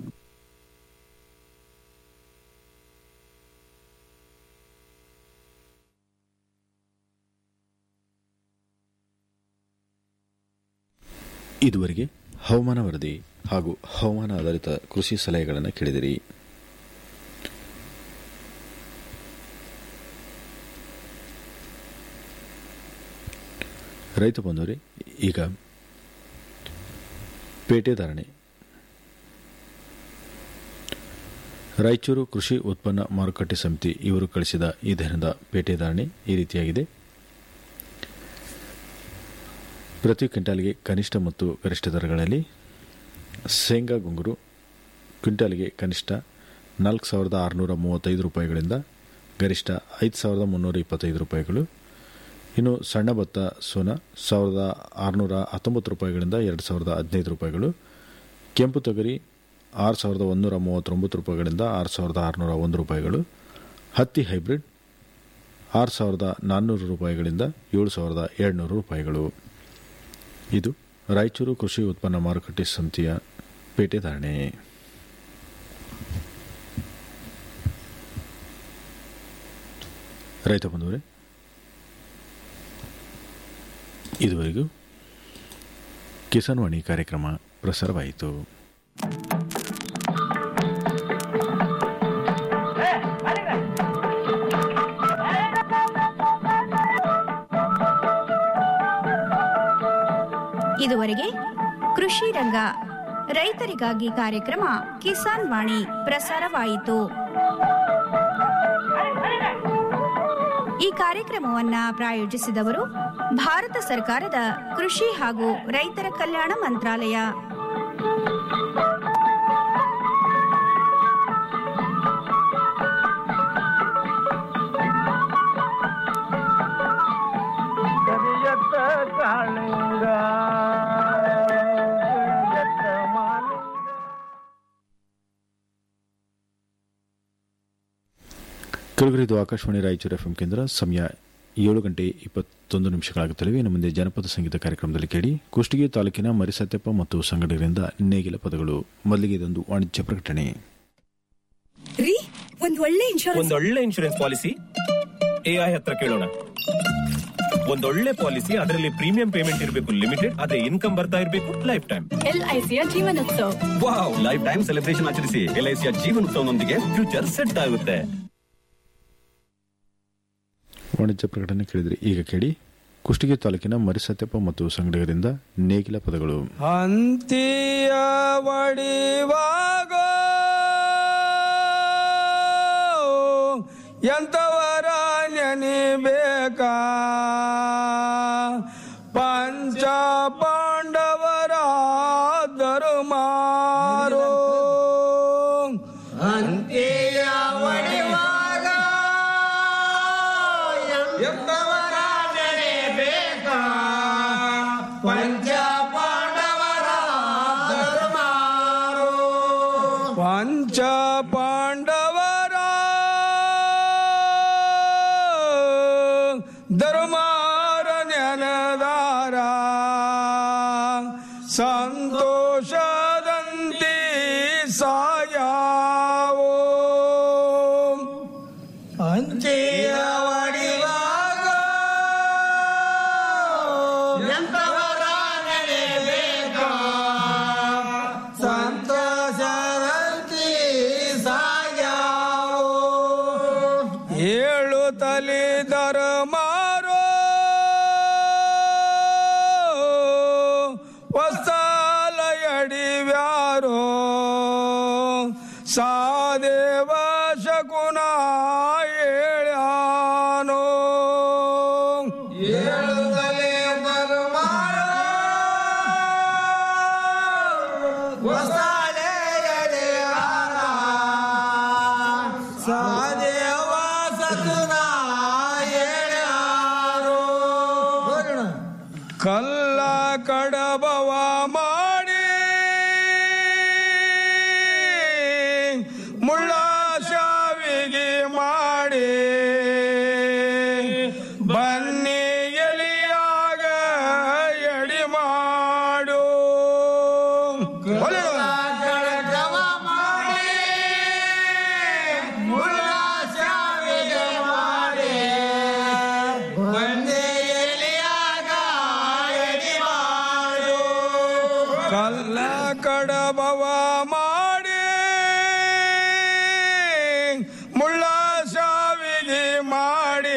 ಇದುವರೆಗೆ ಹವಾಮಾನ ವರದಿ ಹಾಗೂ ಹವಾಮಾನ ಆಧಾರಿತ ಕೃಷಿ ಸಲಹೆಗಳನ್ನು ಕೇಳಿದಿರಿ ರೈತ ಬಂದವರೇ ಈಗ ಪೇಟೆ ಧಾರಣೆ ರಾಯಚೂರು ಕೃಷಿ ಉತ್ಪನ್ನ ಮಾರುಕಟ್ಟೆ ಸಮಿತಿ ಇವರು ಕಳಿಸಿದ ಈ ದಿನದ ಪೇಟೆ ಧಾರಣೆ ಈ ರೀತಿಯಾಗಿದೆ ಪ್ರತಿ ಕ್ವಿಂಟಾಲ್ಗೆ ಕನಿಷ್ಠ ಮತ್ತು ಗರಿಷ್ಠ ದರಗಳಲ್ಲಿ ಶೇಂಗಾ ಗುಂಗುರು ಕ್ವಿಂಟಾಲ್ಗೆ ಕನಿಷ್ಠ ನಾಲ್ಕು ಸಾವಿರದ ಆರುನೂರ ಮೂವತ್ತೈದು ರೂಪಾಯಿಗಳಿಂದ ಗರಿಷ್ಠ ಐದು ಸಾವಿರದ ಮುನ್ನೂರ ಇಪ್ಪತ್ತೈದು ರೂಪಾಯಿಗಳು ಇನ್ನು ಸಣ್ಣ ಭತ್ತ ಸೋನ ಸಾವಿರದ ಆರುನೂರ ಹತ್ತೊಂಬತ್ತು ರೂಪಾಯಿಗಳಿಂದ ಎರಡು ಸಾವಿರದ ಹದಿನೈದು ರೂಪಾಯಿಗಳು ಕೆಂಪು ತೊಗರಿ ಆರು ಸಾವಿರದ ಒಂದೂರ ಮೂವತ್ತೊಂಬತ್ತು ರೂಪಾಯಿಗಳಿಂದ ಆರು ಸಾವಿರದ ಆರುನೂರ ಒಂದು ರೂಪಾಯಿಗಳು ಹತ್ತಿ ಹೈಬ್ರಿಡ್ ಆರು ಸಾವಿರದ ನಾನ್ನೂರು ರೂಪಾಯಿಗಳಿಂದ ಏಳು ಸಾವಿರದ ಏಳ್ನೂರು ರೂಪಾಯಿಗಳು ಇದು ರಾಯಚೂರು ಕೃಷಿ ಉತ್ಪನ್ನ ಮಾರುಕಟ್ಟೆ ಸಮಿತಿಯ ಪೇಟೆ ಧಾರಣೆ ರೈತ ಬಂಧುವರೇ ಇದುವರೆಗೂ ಕಿಸಾನ್ ವಾಣಿ ಕಾರ್ಯಕ್ರಮ ಪ್ರಸಾರವಾಯಿತು ಇದುವರೆಗೆ ಕೃಷಿ ರಂಗ ರೈತರಿಗಾಗಿ ಕಾರ್ಯಕ್ರಮ ಕಿಸಾನ್ ವಾಣಿ ಪ್ರಸಾರವಾಯಿತು ಈ ಕಾರ್ಯಕ್ರಮವನ್ನ ಪ್ರಾಯೋಜಿಸಿದವರು ಭಾರತ ಸರ್ಕಾರದ ಕೃಷಿ ಹಾಗೂ ರೈತರ ಕಲ್ಯಾಣ ಮಂತ್ರಾಲಯ ಕರಿಯತ್ತ ಕಾಳಿಂಗ ಕರಿಯತ್ತ ಮಾಲಿಂಗ ಕೆಳಗರಿದು ಆಕಾಶವಾಣಿ ರಾಯಚೂರು ಎಫ್ಎಂ ಕೇಂದ್ರ ಸಮಯ ಏಳು ಗಂಟೆ ಇಪ್ಪತ್ತೊಂದು ನಿಮಿಷಗಳಾಗುತ್ತಲಿವೆ ಇನ್ನು ಮುಂದೆ ಜನಪದ ಸಂಗೀತ ಕಾರ್ಯಕ್ರಮದಲ್ಲಿ ಕೇಳಿ ಕುಷ್ಟಗಿ ತಾಲೂಕಿನ ಮರಿಸತ್ಯಪ್ಪ ಮತ್ತು ಸಂಘಟನೆಗಳಿಂದ ನೇಗಿಲ ಪದಗಳು ಮೊದಲಿಗೆ ಇದೊಂದು ವಾಣಿಜ್ಯ ಪ್ರಕಟಣೆ ರೀ ಒಂದ್ ಒಳ್ಳೆ ಇನ್ಶೂರೆನ್ಸ್ ಒಂದೊಳ್ಳೆ ಇನ್ಶೂರೆನ್ಸ್ ಪಾಲಿಸಿ ಎಐ ಹತ್ರ ಕೇಳೋಣ ಒಂದೊಳ್ಳೆ ಪಾಲಿಸಿ ಅದರಲ್ಲಿ ಪ್ರೀಮಿಯಂ ಪೇಮೆಂಟ್ ಇರಬೇಕು ಲಿಮಿಟೆಡ್ ಅದೇ ಇನ್ಕಮ್ ಬರ್ತಾ ಇರಬೇಕು ಲೈಫ್ ಟೈಮ್ ಎಲ್ಐಸಿಯ Jeevanotsav wow life time celebration ಆಚರಿಸಿ ಎಲ್ಐಸಿಯ ಜೀವನೋತ್ಸವನೊಂದಿಗೆ ಫ್ಯೂಚರ್ ಸೆಟ್ ಆಗುತ್ತೆ ವಾಣಿಜ್ಯ ಪ್ರಕಟಣೆ ಕೇಳಿದ್ರಿ ಈಗ ಕೇಳಿ ಕುಷ್ಟಗಿ ತಾಲೂಕಿನ ಮರಿಸತ್ಯಪ್ಪ ಮತ್ತು ಸಂಘಟಕರಿಂದ ನೇಗಿಲ ಪದಗಳು ಹಂತಿಯ ವಡಿವಾಗ ಎಂತವರ ನೆನಿಬೇಕಾ ಪಂಚ ಪಾಂಡವರ ಧರ್ಮಾರೋ ಹಂತಿಯ ವಡಿವಾಗ ಎಂತವರ ನೆನೆಬೇಕಾ ಪಂಚ ಪಾಂಡವರ ಧರ್ಮಾರೋ ಪಂಚ ಪಾಂಡವರ ಧರ್ಮಾರ ಜ್ಞಾನದಾರ ಸಂತೋಷದಂತಿ ಸಾಯಾವೋ ಅಂಚೆಯ ವಡಿವಾಗ ಎಂತವರ ನೆನೆಬೇಕಾ ಸಂತೋಷದಂತಿ ಸಾಯಾವೋ ಸಾದೇವ ಶಕುನ ಹೇಳ್ಯಾನೋ ಏಳುತ್ತಲೇ ಬರುಮಾರ ಹೊಸಳೆ ಎಡೆಯಾರ ಸಾದೇವ ಸಕುನ ಹೇಳ್ಯಾರೋ ಕಲ್ಲ ಕಡಬವ ಮಾಡಿ ಮುಳ್ಳ ಶಾವಿಗೆ ಮಾಡಿ ಬನ್ನಿ ಎಲಿಯಾಗ ಎಡಿ ಮಾಡು ಕಡಗವ ಮಾಡಿ ಮುಳ್ಳ ಶಾವಿಗೆ ಮಾಡಿ ಬನ್ನಿ ಎಲಿಯಾಗ ಎಡಿ ಮಾಡು ಕಲ್ಲ ಕಡಬವ ಮಾಡಿ ಮುಳ್ಳ ಶಾವಿಗೆ ಮಾಡಿ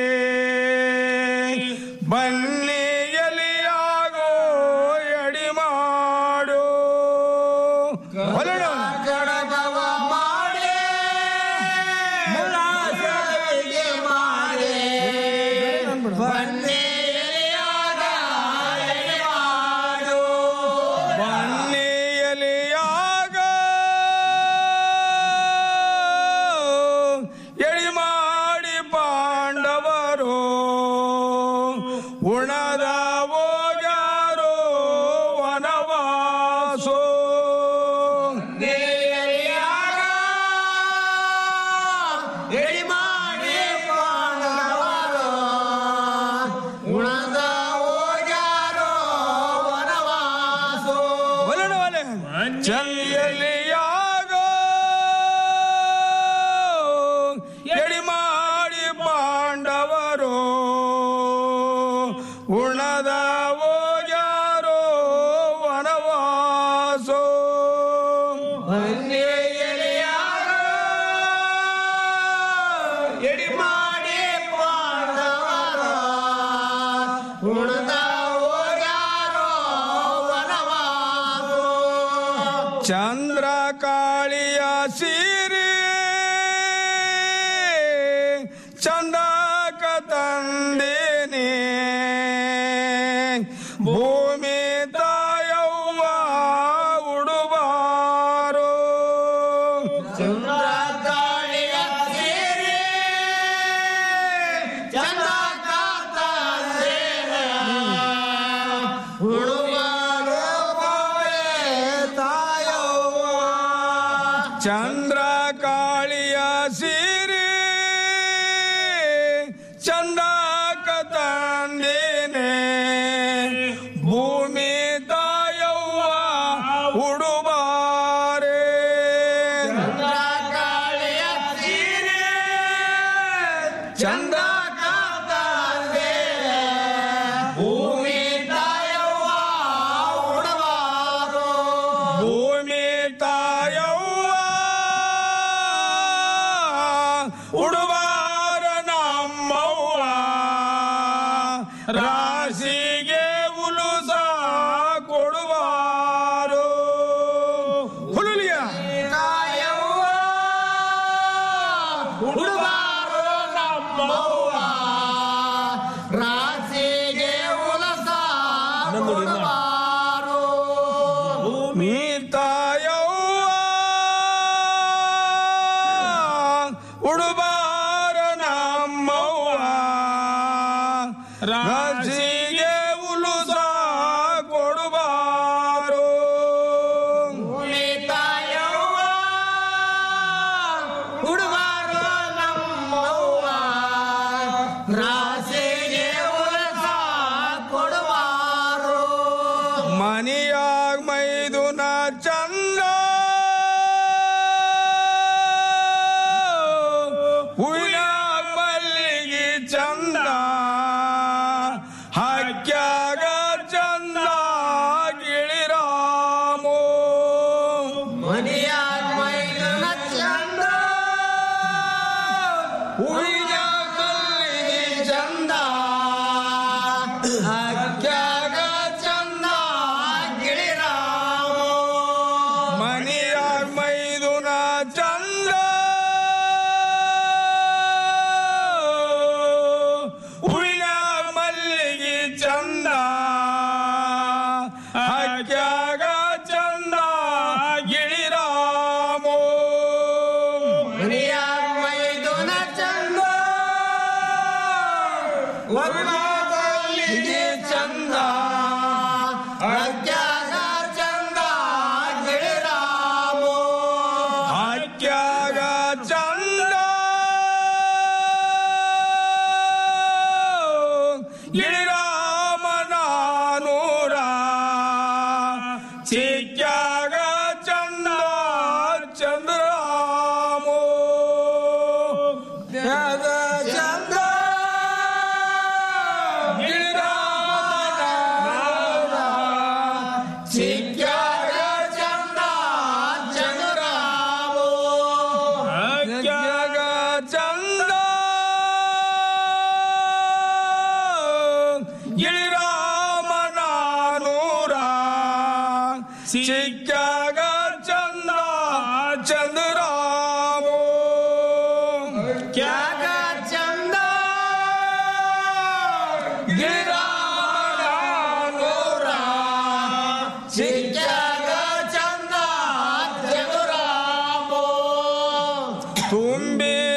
ಬನ್ನಿ ಎಲಿಯಾಗೋ ಎಡಿ ಮಾಡು ಕಡಬವ ಮಾಡಿ ಮುಳ್ಳ ಶಾವಿಗೆ ಮಾಡಿ ಬನ್ನಿ ಎಲಿಯಾಗ ಎಡಿ ಮಾಡು ಬನ್ನಿ ಎಲಿಯಾಗ ಎಳಿ ಮಾಡಿ ಪಾಂಡವರು ಉಣದ ಹೋಗ್ಯಾರೋ ವನವಾಸೋ ಎಳಿ ಮಾಡಿ ಪಾಂಡವರು ಉಣದ ಹೋಗ್ಯಾರೋ ವನವಾಸೋ ಚಲ್ಲಿಯಾಗೋ ಎಡಿ ಮಾಡಿ ಪಾಂಡವರು ಉಣದ ಹೋಗ್ಯಾರೋ ವನವಾಸೋ ಎಡಿ ಮಾಡಿ ಪಾಂಡವರು ಉಣದ ಹೋಗ್ಯಾರೋ ವನವಾಸೋ ಚಂದ್ರ ಕಾಳಿಯ ಸೀರೆ ಚಂದಕ ತಂದೇನೆ ಭೂಮಿ ತಾಯವ್ವ ಉಡುಬಾರೋ ಚಂದ್ರ ಕಾಳಿಯ ಸೀರೆ ಚಂದಕ ತಂದೇನೆ ಉಡುಬಾರೋ ತಾಯವ್ವ ಚಂದ್ರ ಕಾಳಿಯ ಸೀರೆ ಚಂದಕ ತಂದೇನೆ ಭೂಮಿ ತಾಯವ್ವ ಉಡುಬಾರೆ ಕಾಳಿಯ ಸೀರೆ ಚಂದಕ ತಂದೇನೆ ಭೂಮಿ ತಾಯವ್ವ ಉಡುಬಾರೋ ಭೂಮಿ ತಾಯವ್ವ ಉಡುಬಾರ ನಮ್ಮವ್ವ ರಾಶಿಗೆ ಉಲುಸ ಕೊಡುವಾರು ಹುಲುಲಿಯ ತಾಯವ್ವ ಉಡುಬಾರು ನಮ್ಮವ್ವ ರಾಶಿಗೆ ಉಲಸ ಕೊಡುವಾರು ಭೂಮಿ ತಾಯವ್ವ ಉಡುಬಾರ ನಮ್ಮವ್ವ ರಾಜಿಗೆ ಉಲುಸ ಕೊಡುಬಾರು ತಾಯವ್ವ ಉಡುಬಾರ ನಮ್ಮವ್ವ ರಾಶಿಗೆ ಉಲಸ ಕೊಡುವಾರು ಮನಿಯಾಗ ಮೈದುನ ಚಂದ ಹೂವಿನಾಗ ಮಲ್ಲಿಗೆ ಚಂದ ಹಕ್ಕ್ಯಾಗ ಚಂದ ಗಿಳಿರಾಮೋ ಮನಿಯಾಗ ಮೈದುನ ಚಂದ ಚಂದ ಹೂವಿನ ಮಲ್ಲಿಗೆ ಚಂದ ಹಕ್ಯಾಗ ಚಂದ ಗಿಳಿರಾಮೋ ಮೈದುನ ಚಂದ ಮಲ್ಲಿಗೆ ಚಂದ ಹಕ್ಯಾಗ ಚಂದ ಗಿಳಿರಾಮೋ ಹಕ್ಯಾಗ ಚಂದ ಗಿರಿರಾಮನಾನೂರ ಚಿಕ್ಯಾಗ ಚಂದ ಚಂದ್ರಾಮೋ ತ್ಯಾಗ ಚಂದ ಗಿರಿರಾಮನಾನೂರ ಚಿಕ್ಯಾಗ ಚಂದ ಚಂದ್ರಾಮೋ ಹಕ್ಯಾಗ ಚಂದ ಗಿರಿರಾಮನಾನೂರ ಸಿಕ್ಕಾಗ ಚಂದ ಚಂದ್ರಾಮೋ ಕ್ಯಾಗ ಚಂದ ಗಿರಿರಾಮನಾನೂರ ಸಿಕ್ಕಾಗ ಚಂದ ಚಂದ್ರಾಮೋ ತುಂಬಿ